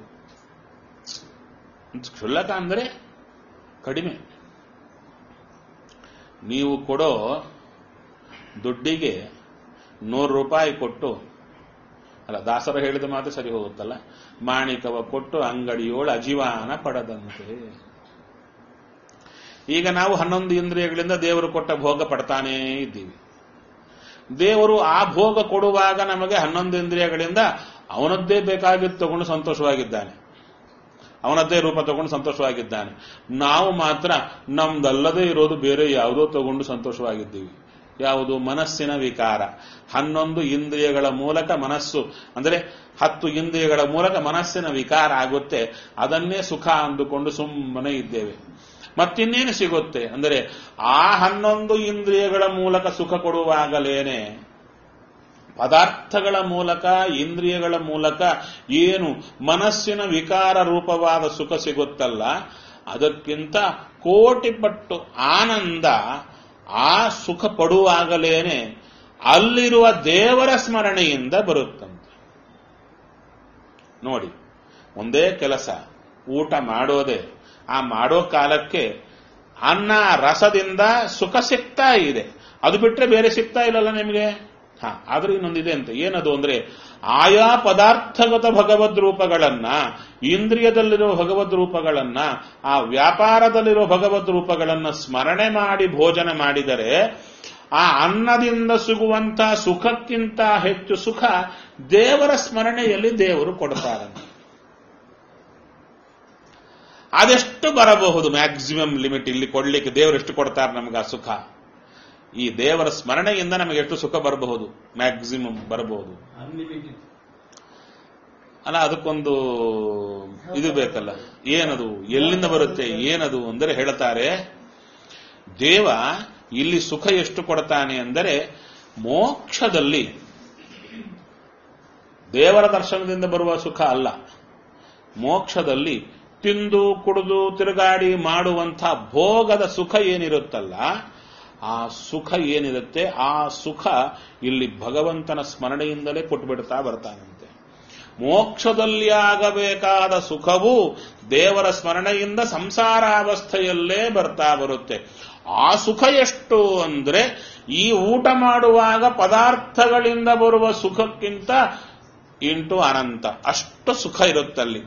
ಕ್ಷುಲ್ಲಕ ಅಂದರೆ ಕಡಿಮೆ ನೀವು ಕೊಡೋ ದುಡ್ಡಿಗೆ ನೂರು ರೂಪಾಯಿ ಕೊಟ್ಟು ಅಲ್ಲ ದಾಸರ ಹೇಳಿದ ಮಾತು ಸರಿ ಹೋಗುತ್ತಲ್ಲ ಮಾಣಿಕವ ಕೊಟ್ಟು ಅಂಗಡಿಯೋಳು ಅಜೀವಾನ ಪಡದಂತೆ ಈಗ ನಾವು ಹನ್ನೊಂದು ಇಂದ್ರಿಯಗಳಿಂದ ದೇವರು ಕೊಟ್ಟ ಭೋಗ ಪಡ್ತಾನೇ ಇದ್ದೀವಿ ದೇವರು ಆ ಭೋಗ ಕೊಡುವಾಗ ನಮಗೆ ಹನ್ನೊಂದು ಇಂದ್ರಿಯಗಳಿಂದ ಅವನದ್ದೇ ಬೇಕಾಗಿದ್ದು ತಗೊಂಡು ಸಂತೋಷವಾಗಿದ್ದಾನೆ ಅವನದ್ದೇ ರೂಪ ತಗೊಂಡು ಸಂತೋಷವಾಗಿದ್ದಾನೆ ನಾವು ಮಾತ್ರ ನಮ್ದಲ್ಲದೆ ಇರೋದು ಬೇರೆ ಯಾವುದೋ ತಗೊಂಡು ಸಂತೋಷವಾಗಿದ್ದೀವಿ ಯಾವುದು ಮನಸ್ಸಿನ ವಿಕಾರ ಹನ್ನೊಂದು ಇಂದ್ರಿಯಗಳ ಮೂಲಕ ಮನಸ್ಸು ಅಂದರೆ ಹತ್ತು ಇಂದ್ರಿಯಗಳ ಮೂಲಕ ಮನಸ್ಸಿನ ವಿಕಾರ ಆಗುತ್ತೆ ಅದನ್ನೇ ಸುಖ ಅಂದುಕೊಂಡು ಸುಮ್ಮನೆ ಇದ್ದೇವೆ ಮತ್ತಿನ್ನೇನು ಸಿಗುತ್ತೆ ಅಂದರೆ ಆ ಹನ್ನೊಂದು ಇಂದ್ರಿಯಗಳ ಮೂಲಕ ಸುಖ ಕೊಡುವಾಗಲೇನೆ ಪದಾರ್ಥಗಳ ಮೂಲಕ ಇಂದ್ರಿಯಗಳ ಮೂಲಕ ಏನು ಮನಸ್ಸಿನ ವಿಕಾರ ರೂಪವಾದ ಸುಖ ಸಿಗುತ್ತಲ್ಲ ಅದಕ್ಕಿಂತ ಕೋಟಿ ಪಟ್ಟು ಆನಂದ ಆ ಸುಖ ಪಡುವಾಗಲೇನೆ ಅಲ್ಲಿರುವ ದೇವರ ಸ್ಮರಣೆಯಿಂದ ಬರುತ್ತಂತೆ ನೋಡಿ ಒಂದೇ ಕೆಲಸ ಊಟ ಮಾಡೋದೇ ಆ ಮಾಡೋ ಕಾಲಕ್ಕೆ ಅನ್ನ ರಸದಿಂದ ಸುಖ ಸಿಗ್ತಾ ಇದೆ ಅದು ಬಿಟ್ರೆ ಬೇರೆ ಸಿಗ್ತಾ ಇಲ್ಲಲ್ಲ ನಿಮಗೆ ಹಾ ಆದ್ರೆ ಇನ್ನೊಂದಿದೆ ಅಂತ ಏನದು ಅಂದ್ರೆ ಆಯಾ ಪದಾರ್ಥಗತ ಭಗವದ್ ರೂಪಗಳನ್ನ ಇಂದ್ರಿಯದಲ್ಲಿರೋ ಭಗವದ್ ರೂಪಗಳನ್ನ ಆ ವ್ಯಾಪಾರದಲ್ಲಿರೋ ಭಗವದ್ ರೂಪಗಳನ್ನ ಸ್ಮರಣೆ ಮಾಡಿ ಭೋಜನ ಮಾಡಿದರೆ ಆ ಅನ್ನದಿಂದ ಸಿಗುವಂತ ಸುಖಕ್ಕಿಂತ ಹೆಚ್ಚು ಸುಖ ದೇವರ ಸ್ಮರಣೆಯಲ್ಲಿ ದೇವರು ಕೊಡ್ತಾರಂತೆ ಅದೆಷ್ಟು ಬರಬಹುದು ಮ್ಯಾಕ್ಸಿಮಮ್ ಲಿಮಿಟ್ ಇಲ್ಲಿ ಕೊಡ್ಲಿಕ್ಕೆ ದೇವರು ಎಷ್ಟು ಕೊಡ್ತಾರೆ ನಮಗೆ ಆ ಸುಖ ಈ ದೇವರ ಸ್ಮರಣೆಯಿಂದ ನಮಗೆ ಎಷ್ಟು ಸುಖ ಬರಬಹುದು ಮ್ಯಾಕ್ಸಿಮಮ್ ಬರಬಹುದು ಅನ್ಲಿಮಿಟೆಡ್ ಅಲ್ಲ ಅದಕ್ಕೊಂದು ಇದು ಬೇಕಲ್ಲ ಏನದು ಎಲ್ಲಿಂದ ಬರುತ್ತೆ ಏನದು ಅಂದರೆ ಹೇಳ್ತಾರೆ ದೇವ ಇಲ್ಲಿ ಸುಖ ಎಷ್ಟು ಕೊಡ್ತಾನೆ ಅಂದರೆ ಮೋಕ್ಷದಲ್ಲಿ ದೇವರ ದರ್ಶನದಿಂದ ಬರುವ ಸುಖ ಅಲ್ಲ ಮೋಕ್ಷದಲ್ಲಿ ತಿಂದು ಕುಡಿದು ತಿರುಗಾಡಿ ಮಾಡುವಂಥ ಭೋಗದ ಸುಖ ಏನಿರುತ್ತಲ್ಲ ಆ ಸುಖ ಏನಿರುತ್ತೆ ಆ ಸುಖ ಇಲ್ಲಿ ಭಗವಂತನ ಸ್ಮರಣೆಯಿಂದಲೇ ಕೊಟ್ಟುಬಿಡ್ತಾ ಬರ್ತಾನಂತೆ ಮೋಕ್ಷದಲ್ಲಿ ಆಗಬೇಕಾದ ಸುಖವು ದೇವರ ಸ್ಮರಣೆಯಿಂದ ಸಂಸಾರಾವಸ್ಥೆಯಲ್ಲೇ ಬರ್ತಾ ಬರುತ್ತೆ ಆ ಸುಖ ಎಷ್ಟು ಅಂದ್ರೆ ಈ ಊಟ ಮಾಡುವಾಗ ಪದಾರ್ಥಗಳಿಂದ ಬರುವ ಸುಖಕ್ಕಿಂತ ಇಂಟು ಅನಂತ ಅಷ್ಟು ಸುಖ ಇರುತ್ತಲ್ಲಿ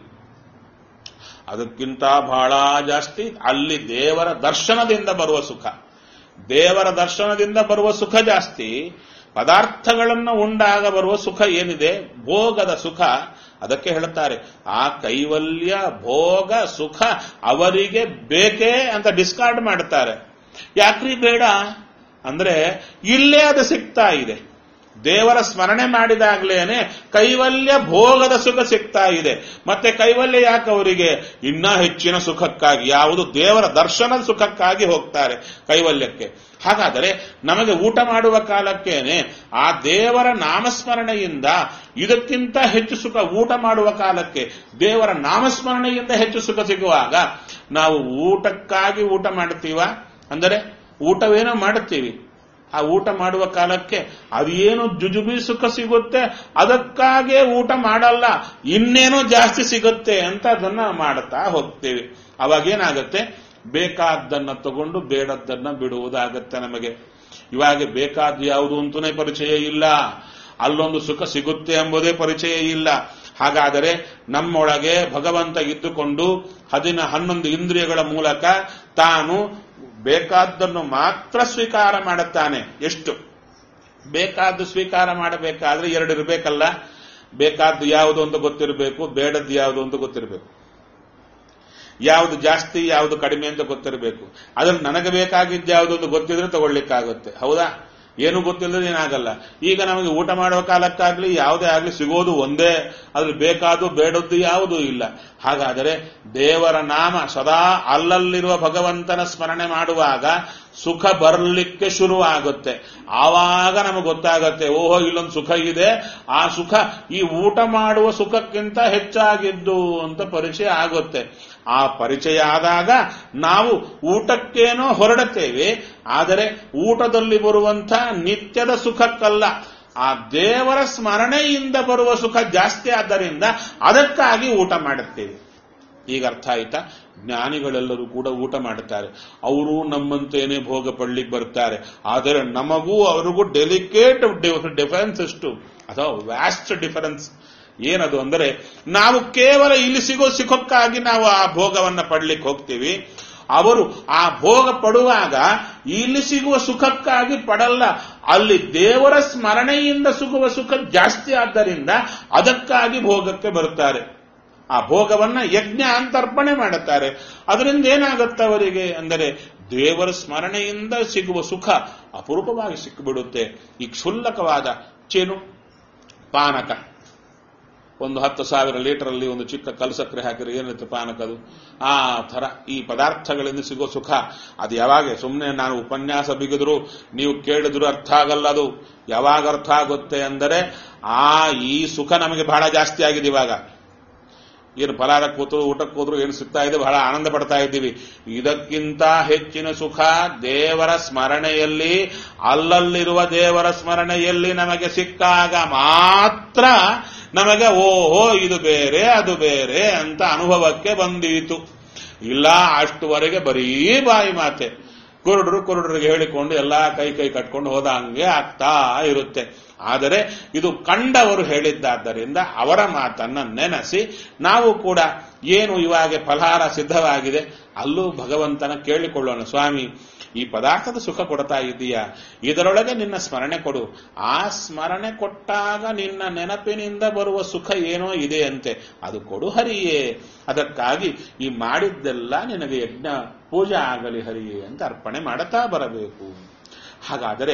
ಅದಕ್ಕಿಂತ ಬಹಳ ಜಾಸ್ತಿ ಅಲ್ಲಿ ದೇವರ ದರ್ಶನದಿಂದ ಬರುವ ಸುಖ ದೇವರ ದರ್ಶನದಿಂದ ಬರುವ ಸುಖ ಜಾಸ್ತಿ ಪದಾರ್ಥಗಳನ್ನು ಉಂಡಾಗ ಬರುವ ಸುಖ ಏನಿದೆ ಭೋಗದ ಸುಖ ಅದಕ್ಕೆ ಹೇಳ್ತಾರೆ ಆ ಕೈವಲ್ಯ ಭೋಗ ಸುಖ ಅವರಿಗೆ ಬೇಕೇ ಅಂತ ಡಿಸ್ಕಾರ್ಡ್ ಮಾಡ್ತಾರೆ ಯಾಕ್ರಿ ಬೇಡ ಅಂದ್ರೆ ಇಲ್ಲೇ ಅದು ಸಿಗ್ತಾ ಇದೆ ದೇವರ ಸ್ಮರಣೆ ಮಾಡಿದಾಗ್ಲೇನೆ ಕೈವಲ್ಯ ಭೋಗದ ಸುಖ ಸಿಗ್ತಾ ಇದೆ ಮತ್ತೆ ಕೈವಲ್ಯ ಯಾಕೆ ಅವರಿಗೆ ಇನ್ನ ಹೆಚ್ಚಿನ ಸುಖಕ್ಕಾಗಿ ಯಾವುದು ದೇವರ ದರ್ಶನದ ಸುಖಕ್ಕಾಗಿ ಹೋಗ್ತಾರೆ ಕೈವಲ್ಯಕ್ಕೆ ಹಾಗಾದರೆ ನಮಗೆ ಊಟ ಮಾಡುವ ಕಾಲಕ್ಕೇನೆ ಆ ದೇವರ ನಾಮಸ್ಮರಣೆಯಿಂದ ಇದಕ್ಕಿಂತ ಹೆಚ್ಚು ಸುಖ ಊಟ ಮಾಡುವ ಕಾಲಕ್ಕೆ ದೇವರ ನಾಮಸ್ಮರಣೆಯಿಂದ ಹೆಚ್ಚು ಸುಖ ಸಿಗುವಾಗ ನಾವು ಊಟಕ್ಕಾಗಿ ಊಟ ಮಾಡ್ತೀವ ಅಂದರೆ ಊಟವೇನೋ ಮಾಡುತ್ತೀವಿ ಆ ಊಟ ಮಾಡುವ ಕಾಲಕ್ಕೆ ಅದೇನು ಜುಜುಬಿ ಸುಖ ಸಿಗುತ್ತೆ ಅದಕ್ಕಾಗೇ ಊಟ ಮಾಡಲ್ಲ ಇನ್ನೇನೋ ಜಾಸ್ತಿ ಸಿಗುತ್ತೆ ಅಂತ ಅದನ್ನ ಮಾಡುತ್ತಾ ಹೋಗ್ತೇವೆ ಅವಾಗೇನಾಗತ್ತೆ ಬೇಕಾದ್ದನ್ನ ತಗೊಂಡು ಬೇಡದ್ದನ್ನ ಬಿಡುವುದಾಗತ್ತೆ ನಮಗೆ ಇವಾಗ ಬೇಕಾದ ಯಾವುದು ಅಂತಲೇ ಪರಿಚಯ ಇಲ್ಲ ಅಲ್ಲೊಂದು ಸುಖ ಸಿಗುತ್ತೆ ಎಂಬುದೇ ಪರಿಚಯ ಇಲ್ಲ ಹಾಗಾದರೆ ನಮ್ಮೊಳಗೆ ಭಗವಂತ ಇದ್ದುಕೊಂಡು ಹದಿನ ಹನ್ನೊಂದು ಇಂದ್ರಿಯಗಳ ಮೂಲಕ ತಾನು ಬೇಕಾದ್ದನ್ನು ಮಾತ್ರ ಸ್ವೀಕಾರ ಮಾಡುತ್ತಾನೆ ಎಷ್ಟು ಬೇಕಾದ್ದು ಸ್ವೀಕಾರ ಮಾಡಬೇಕಾದ್ರೆ ಎರಡು ಇರಬೇಕಲ್ಲ ಬೇಕಾದ್ದು ಯಾವುದು ಅಂತ ಗೊತ್ತಿರಬೇಕು ಬೇಡದ್ದು ಯಾವುದು ಅಂತ ಗೊತ್ತಿರಬೇಕು ಯಾವುದು ಜಾಸ್ತಿ ಯಾವುದು ಕಡಿಮೆ ಅಂತ ಗೊತ್ತಿರಬೇಕು ಅದ್ರಲ್ಲಿ ನನಗೆ ಬೇಕಾಗಿದ್ದು ಯಾವುದು ಅಂತ ಗೊತ್ತಿದ್ರೆ ತಗೊಳ್ಳಿಕ್ಕಾಗುತ್ತೆ ಹೌದಾ ಏನು ಗೊತ್ತಿಲ್ಲದೆ ಏನಾಗಲ್ಲ ಈಗ ನಮಗೆ ಊಟ ಮಾಡುವ ಕಾಲಕ್ಕಾಗ್ಲಿ ಯಾವುದೇ ಆಗಲಿ ಸಿಗೋದು ಒಂದೇ ಅದ್ರಲ್ಲಿ ಬೇಕಾದ್ದು ಬೇಡದ್ದು ಯಾವುದೂ ಇಲ್ಲ ಹಾಗಾದರೆ ದೇವರ ನಾಮ ಸದಾ ಅಲ್ಲಲ್ಲಿರುವ ಭಗವಂತನ ಸ್ಮರಣೆ ಮಾಡುವಾಗ ಸುಖ ಬರಲಿಕ್ಕೆ ಶುರು ಆಗುತ್ತೆ ಆವಾಗ ನಮಗೆ ಗೊತ್ತಾಗತ್ತೆ ಓಹೋ ಇಲ್ಲೊಂದು ಸುಖ ಇದೆ ಆ ಸುಖ ಈ ಊಟ ಮಾಡುವ ಸುಖಕ್ಕಿಂತ ಹೆಚ್ಚಾಗಿದ್ದು ಅಂತ ಪರಿಚಯ ಆಗುತ್ತೆ ಆ ಪರಿಚಯ ಆದಾಗ ನಾವು ಊಟಕ್ಕೇನೋ ಹೊರಡುತ್ತೇವೆ ಆದರೆ ಊಟದಲ್ಲಿ ಬರುವಂಥ ನಿತ್ಯದ ಸುಖಕ್ಕಲ್ಲ ಆ ದೇವರ ಸ್ಮರಣೆಯಿಂದ ಬರುವ ಸುಖ ಜಾಸ್ತಿ ಆದ್ದರಿಂದ ಅದಕ್ಕಾಗಿ ಊಟ ಮಾಡುತ್ತೇವೆ ಈಗ ಅರ್ಥ ಆಯ್ತಾ ಜ್ಞಾನಿಗಳೆಲ್ಲರೂ ಕೂಡ ಊಟ ಮಾಡುತ್ತಾರೆ ಅವರು ನಮ್ಮಂತೇನೆ ಭೋಗ ಪಡ್ಲಿಕ್ಕೆ ಬರ್ತಾರೆ ಆದರೆ ನಮಗೂ ಅವರಿಗೂ ಡೆಲಿಕೇಟ್ ಡಿಫರೆನ್ಸ್ ಎಷ್ಟು ಅಥವಾ ವ್ಯಾಸ್ಟ್ ಡಿಫರೆನ್ಸ್ ಏನದು ಅಂದರೆ ನಾವು ಕೇವಲ ಇಲ್ಲಿ ಸಿಗೋ ಸುಖಕ್ಕಾಗಿ ನಾವು ಆ ಭೋಗವನ್ನ ಪಡ್ಲಿಕ್ಕೆ ಹೋಗ್ತೀವಿ ಅವರು ಆ ಭೋಗ ಪಡುವಾಗ ಇಲ್ಲಿ ಸಿಗುವ ಸುಖಕ್ಕಾಗಿ ಪಡಲ್ಲ ಅಲ್ಲಿ ದೇವರ ಸ್ಮರಣೆಯಿಂದ ಸಿಗುವ ಸುಖ ಜಾಸ್ತಿ ಆದ್ದರಿಂದ ಅದಕ್ಕಾಗಿ ಭೋಗಕ್ಕೆ ಬರುತ್ತಾರೆ ಆ ಭೋಗವನ್ನ ಯಜ್ಞ ಅಂತ ಅರ್ಪಣೆ ಮಾಡುತ್ತಾರೆ ಅದರಿಂದ ಏನಾಗುತ್ತೆ ಅವರಿಗೆ ಅಂದರೆ ದೇವರ ಸ್ಮರಣೆಯಿಂದ ಸಿಗುವ ಸುಖ ಅಪರೂಪವಾಗಿ ಸಿಕ್ಕಿಬಿಡುತ್ತೆ ಈ ಕ್ಷುಲ್ಲಕವಾದ ಚೇನು ಪಾನಕ ಒಂದು ಹತ್ತು ಸಾವಿರ ಲೀಟರ್ ಅಲ್ಲಿ ಒಂದು ಚಿಕ್ಕ ಕಲ್ಲು ಸಕ್ಕರೆ ಹಾಕಿದ್ರೆ ಏನಿರುತ್ತೆ ಪಾನಕದು ಆ ಥರ ಈ ಪದಾರ್ಥಗಳಿಂದ ಸಿಗೋ ಸುಖ ಅದು ಯಾವಾಗ ಸುಮ್ಮನೆ ನಾನು ಉಪನ್ಯಾಸ ಬಿಗಿದ್ರು ನೀವು ಕೇಳಿದ್ರು ಅರ್ಥ ಆಗಲ್ಲ ಅದು ಯಾವಾಗ ಅರ್ಥ ಆಗುತ್ತೆ ಅಂದರೆ ಆ ಈ ಸುಖ ನಮಗೆ ಬಹಳ ಜಾಸ್ತಿ ಆಗಿದೆ ಇವಾಗ ಏನು ಫಲಾರ ಕೂತು ಊಟಕ್ಕೆ ಹೋದ್ರು ಏನು ಸಿಗ್ತಾ ಇದೆ ಬಹಳ ಆನಂದ ಪಡ್ತಾ ಇದ್ದೀವಿ ಇದಕ್ಕಿಂತ ಹೆಚ್ಚಿನ ಸುಖ ದೇವರ ಸ್ಮರಣೆಯಲ್ಲಿ ಅಲ್ಲಲ್ಲಿರುವ ದೇವರ ಸ್ಮರಣೆಯಲ್ಲಿ ನಮಗೆ ಸಿಕ್ಕಾಗ ಮಾತ್ರ ನಮಗೆ ಓಹೋ ಇದು ಬೇರೆ ಅದು ಬೇರೆ ಅಂತ ಅನುಭವಕ್ಕೆ ಬಂದೀತು ಇಲ್ಲ ಅಷ್ಟುವರೆಗೆ ಬರೀ ಬಾಯಿ ಮಾತೆ ಕುರುಡರು ಕುರುಡರಿಗೆ ಹೇಳಿಕೊಂಡು ಎಲ್ಲಾ ಕೈ ಕೈ ಕಟ್ಕೊಂಡು ಹೋದ ಹಂಗೆ ಆಗ್ತಾ ಇರುತ್ತೆ ಆದರೆ ಇದು ಕಂಡವರು ಹೇಳಿದ್ದಾದ್ದರಿಂದ ಅವರ ಮಾತನ್ನ ನೆನೆಸಿ ನಾವು ಕೂಡ ಏನು ಇವಾಗ ಫಲಹಾರ ಸಿದ್ಧವಾಗಿದೆ ಅಲ್ಲೂ ಭಗವಂತನ ಕೇಳಿಕೊಳ್ಳೋಣ ಸ್ವಾಮಿ ಈ ಪದಾರ್ಥದ ಸುಖ ಕೊಡ್ತಾ ಇದ್ದೀಯಾ ಇದರೊಳಗೆ ನಿನ್ನ ಸ್ಮರಣೆ ಕೊಡು ಆ ಸ್ಮರಣೆ ಕೊಟ್ಟಾಗ ನಿನ್ನ ನೆನಪಿನಿಂದ ಬರುವ ಸುಖ ಏನೋ ಇದೆ ಅಂತೆ ಅದು ಕೊಡು ಹರಿಯೇ ಅದಕ್ಕಾಗಿ ಈ ಮಾಡಿದ್ದೆಲ್ಲ ನಿನಗೆ ಯಜ್ಞ ಪೂಜೆ ಆಗಲಿ ಹರಿಯೇ ಅಂತ ಅರ್ಪಣೆ ಮಾಡುತ್ತಾ ಬರಬೇಕು ಹಾಗಾದರೆ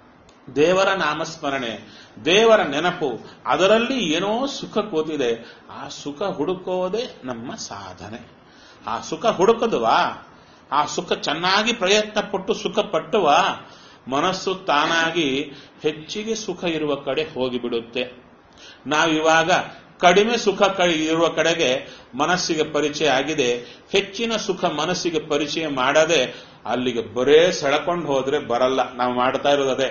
ದೇವರ ನಾಮಸ್ಮರಣೆ ದೇವರ ನೆನಪು ಅದರಲ್ಲಿ ಏನೋ ಸುಖ ಕೂತಿದೆ ಆ ಸುಖ ಹುಡುಕೋದೇ ನಮ್ಮ ಸಾಧನೆ ಆ ಸುಖ ಹುಡುಕದುವಾ ಆ ಸುಖ ಚೆನ್ನಾಗಿ ಪ್ರಯತ್ನ ಪಟ್ಟು ಸುಖ ಪಟ್ಟುವ ಮನಸ್ಸು ತಾನಾಗಿ ಹೆಚ್ಚಿಗೆ ಸುಖ ಇರುವ ಕಡೆ ಹೋಗಿಬಿಡುತ್ತೆ ನಾವಿವಾಗ ಕಡಿಮೆ ಸುಖ ಕ- ಇರುವ ಕಡೆಗೆ ಮನಸ್ಸಿಗೆ ಪರಿಚಯ ಆಗಿದೆ ಹೆಚ್ಚಿನ ಸುಖ ಮನಸ್ಸಿಗೆ ಪರಿಚಯ ಮಾಡದೆ ಅಲ್ಲಿಗೆ ಬರೇ ಸೆಳಕೊಂಡು ಹೋದ್ರೆ ಬರಲ್ಲ ನಾವು ಮಾಡ್ತಾ ಇರೋದು ಅದೇ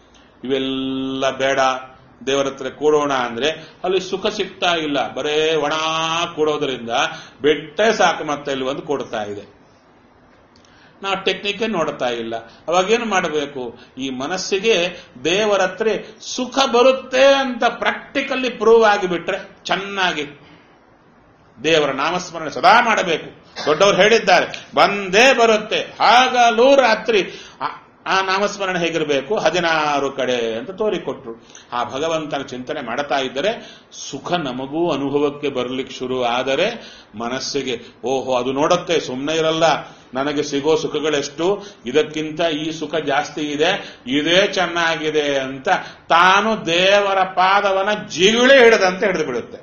ಇವೆಲ್ಲ ಬೇಡ ದೇವರ ಹತ್ರ ಕೂಡೋಣ ಅಂದ್ರೆ ಅಲ್ಲಿ ಸುಖ ಸಿಗ್ತಾ ಇಲ್ಲ ಬರೇ ಒಣ ಕೂಡೋದ್ರಿಂದ ಬೆಟ್ಟೆ ಸಾಕು ಮತ್ತೆ ಇಲ್ಲಿ ಒಂದು ಕೊಡ್ತಾ ಇದೆ ನಾವು ಟೆಕ್ನಿಕ್ ನೋಡ್ತಾ ಇಲ್ಲ ಅವಾಗೇನು ಮಾಡಬೇಕು ಈ ಮನಸ್ಸಿಗೆ ದೇವರ ಹತ್ರ ಸುಖ ಬರುತ್ತೆ ಅಂತ ಪ್ರಾಕ್ಟಿಕಲ್ಲಿ ಪ್ರೂವ್ ಆಗಿಬಿಟ್ರೆ ಚೆನ್ನಾಗಿ ದೇವರ ನಾಮಸ್ಮರಣೆ ಸದಾ ಮಾಡಬೇಕು ದೊಡ್ಡವರು ಹೇಳಿದ್ದಾರೆ ಬಂದೇ ಬರುತ್ತೆ ಹಾಗಲೂ ರಾತ್ರಿ ಆ- ಆ ನಾಮಸ್ಮರಣೆ ಹೇಗಿರಬೇಕು ಹದಿನಾರು ಕಡೆ ಅಂತ ತೋರಿಕೊಟ್ರು ಆ ಭಗವಂತನ ಚಿಂತನೆ ಮಾಡ್ತಾ ಇದ್ದರೆ ಸುಖ ನಮಗೂ ಅನುಭವಕ್ಕೆ ಬರಲಿಕ್ಕೆ ಶುರು ಆದರೆ ಮನಸ್ಸಿಗೆ ಓಹೋ ಅದು ನೋಡುತ್ತೆ ಸುಮ್ಮನೆ ಇರಲ್ಲ ನನಗೆ ಸಿಗೋ ಸುಖಗಳೆಷ್ಟು ಇದಕ್ಕಿಂತ ಈ ಸುಖ ಜಾಸ್ತಿ ಇದೆ ಇದೇ ಚೆನ್ನಾಗಿದೆ ಅಂತ ತಾನು ದೇವರ ಪಾದವನ ಜಿಗುಳಿ ಹಿಡದಂತೆ ಹಿಡಿದು ಬಿಡುತ್ತೆ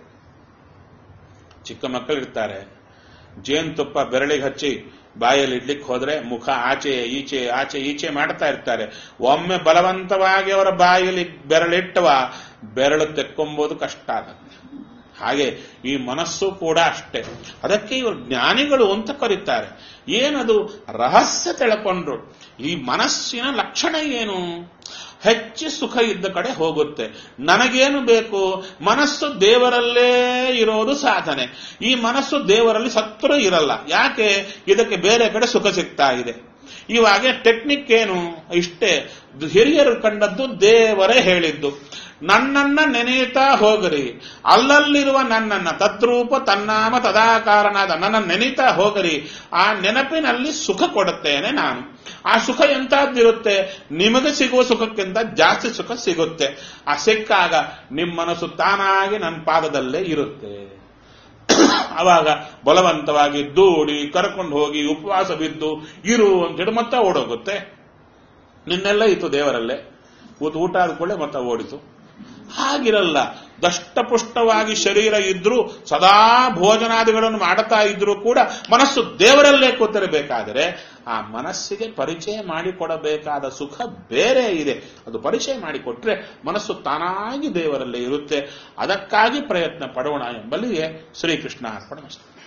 ಚಿಕ್ಕ ಮಕ್ಕಳು ಇರ್ತಾರೆ ಜೇನುತುಪ್ಪ ಬೆರಳಿಗೆ ಹಚ್ಚಿ ಬಾಯಲ್ಲಿ ಇಡ್ಲಿಕ್ಕೆ ಹೋದ್ರೆ ಮುಖ ಆಚೆ ಈಚೆ ಆಚೆ ಈಚೆ ಮಾಡ್ತಾ ಇರ್ತಾರೆ ಒಮ್ಮೆ ಬಲವಂತವಾಗಿ ಅವರ ಬಾಯಲ್ಲಿ ಬೆರಳಿಟ್ಟವ ಬೆರಳು ತೆಕ್ಕೊಂಬೋದು ಕಷ್ಟ ಆಗುತ್ತೆ ಹಾಗೆ ಈ ಮನಸ್ಸು ಕೂಡ ಅಷ್ಟೇ ಅದಕ್ಕೆ ಇವರು ಜ್ಞಾನಿಗಳು ಅಂತ ಕರೀತಾರೆ ಏನದು ರಹಸ್ಯ ತಿಳ್ಕೊಂಡ್ರು ಈ ಮನಸ್ಸಿನ ಲಕ್ಷಣ ಏನು ಹೆಚ್ಚು ಸುಖ ಇದ್ದ ಕಡೆ ಹೋಗುತ್ತೆ ನನಗೇನು ಬೇಕು ಮನಸ್ಸು ದೇವರಲ್ಲೇ ಇರೋದು ಸಾಧನೆ ಈ ಮನಸ್ಸು ದೇವರಲ್ಲಿ ಸತ್ರು ಇರಲ್ಲ ಯಾಕೆ ಇದಕ್ಕೆ ಬೇರೆ ಕಡೆ ಸುಖ ಸಿಗ್ತಾ ಇದೆ ಇವಾಗ ಟೆಕ್ನಿಕ್ ಏನು ಇಷ್ಟೇ ಹಿರಿಯರು ಕಂಡದ್ದು ದೇವರೇ ಹೇಳಿದ್ದು ನನ್ನನ್ನ ನೆನೆಯುತ್ತಾ ಹೋಗರಿ ಅಲ್ಲಲ್ಲಿರುವ ನನ್ನನ್ನ ತದ್ರೂಪ ತನ್ನಾಮ ತದಾಕಾರನಾದ ನನ್ನ ನೆನೀತಾ ಹೋಗರಿ ಆ ನೆನಪಿನಲ್ಲಿ ಸುಖ ಕೊಡುತ್ತೇನೆ ನಾನು ಆ ಸುಖ ಎಂತಹದ್ದಿರುತ್ತೆ ನಿಮಗೆ ಸಿಗುವ ಸುಖಕ್ಕಿಂತ ಜಾಸ್ತಿ ಸುಖ ಸಿಗುತ್ತೆ ಆ ಸಿಕ್ಕಾಗ ನಿಮ್ಮ ಮನಸ್ಸು ತಾನಾಗಿ ನನ್ನ ಪಾದದಲ್ಲೇ ಇರುತ್ತೆ ಅವಾಗ ಬಲವಂತವಾಗಿ ದೂಡಿ ಕರ್ಕೊಂಡು ಹೋಗಿ ಉಪವಾಸ ಬಿದ್ದು ಇರು ಅಂತೇಳಿ ಮತ್ತೆ ಓಡೋಗುತ್ತೆ ನಿನ್ನೆಲ್ಲ ಇತ್ತು ದೇವರಲ್ಲೇ ಊಟ ಊಟ ಆದ ಕೂಡಲೇ ಮತ್ತೆ ಓಡಿತು ಹಾಗಿರಲ್ಲ ದಷ್ಟಪುಷ್ಟವಾಗಿ ಶರೀರ ಇದ್ರೂ ಸದಾ ಭೋಜನಾದಿಗಳನ್ನು ಮಾಡುತ್ತಾ ಇದ್ರೂ ಕೂಡ ಮನಸ್ಸು ದೇವರಲ್ಲೇ ಕೂತಿರಬೇಕಾದರೆ ಆ ಮನಸ್ಸಿಗೆ ಪರಿಚಯ ಮಾಡಿಕೊಡಬೇಕಾದ ಸುಖ ಬೇರೆ ಇದೆ ಅದು ಪರಿಚಯ ಮಾಡಿಕೊಟ್ರೆ ಮನಸ್ಸು ತಾನಾಗಿ ದೇವರಲ್ಲೇ ಇರುತ್ತೆ ಅದಕ್ಕಾಗಿ ಪ್ರಯತ್ನ ಪಡೋಣ ಎಂಬಲ್ಲಿಗೆ ಶ್ರೀಕೃಷ್ಣ ಅರ್ಪಣೆ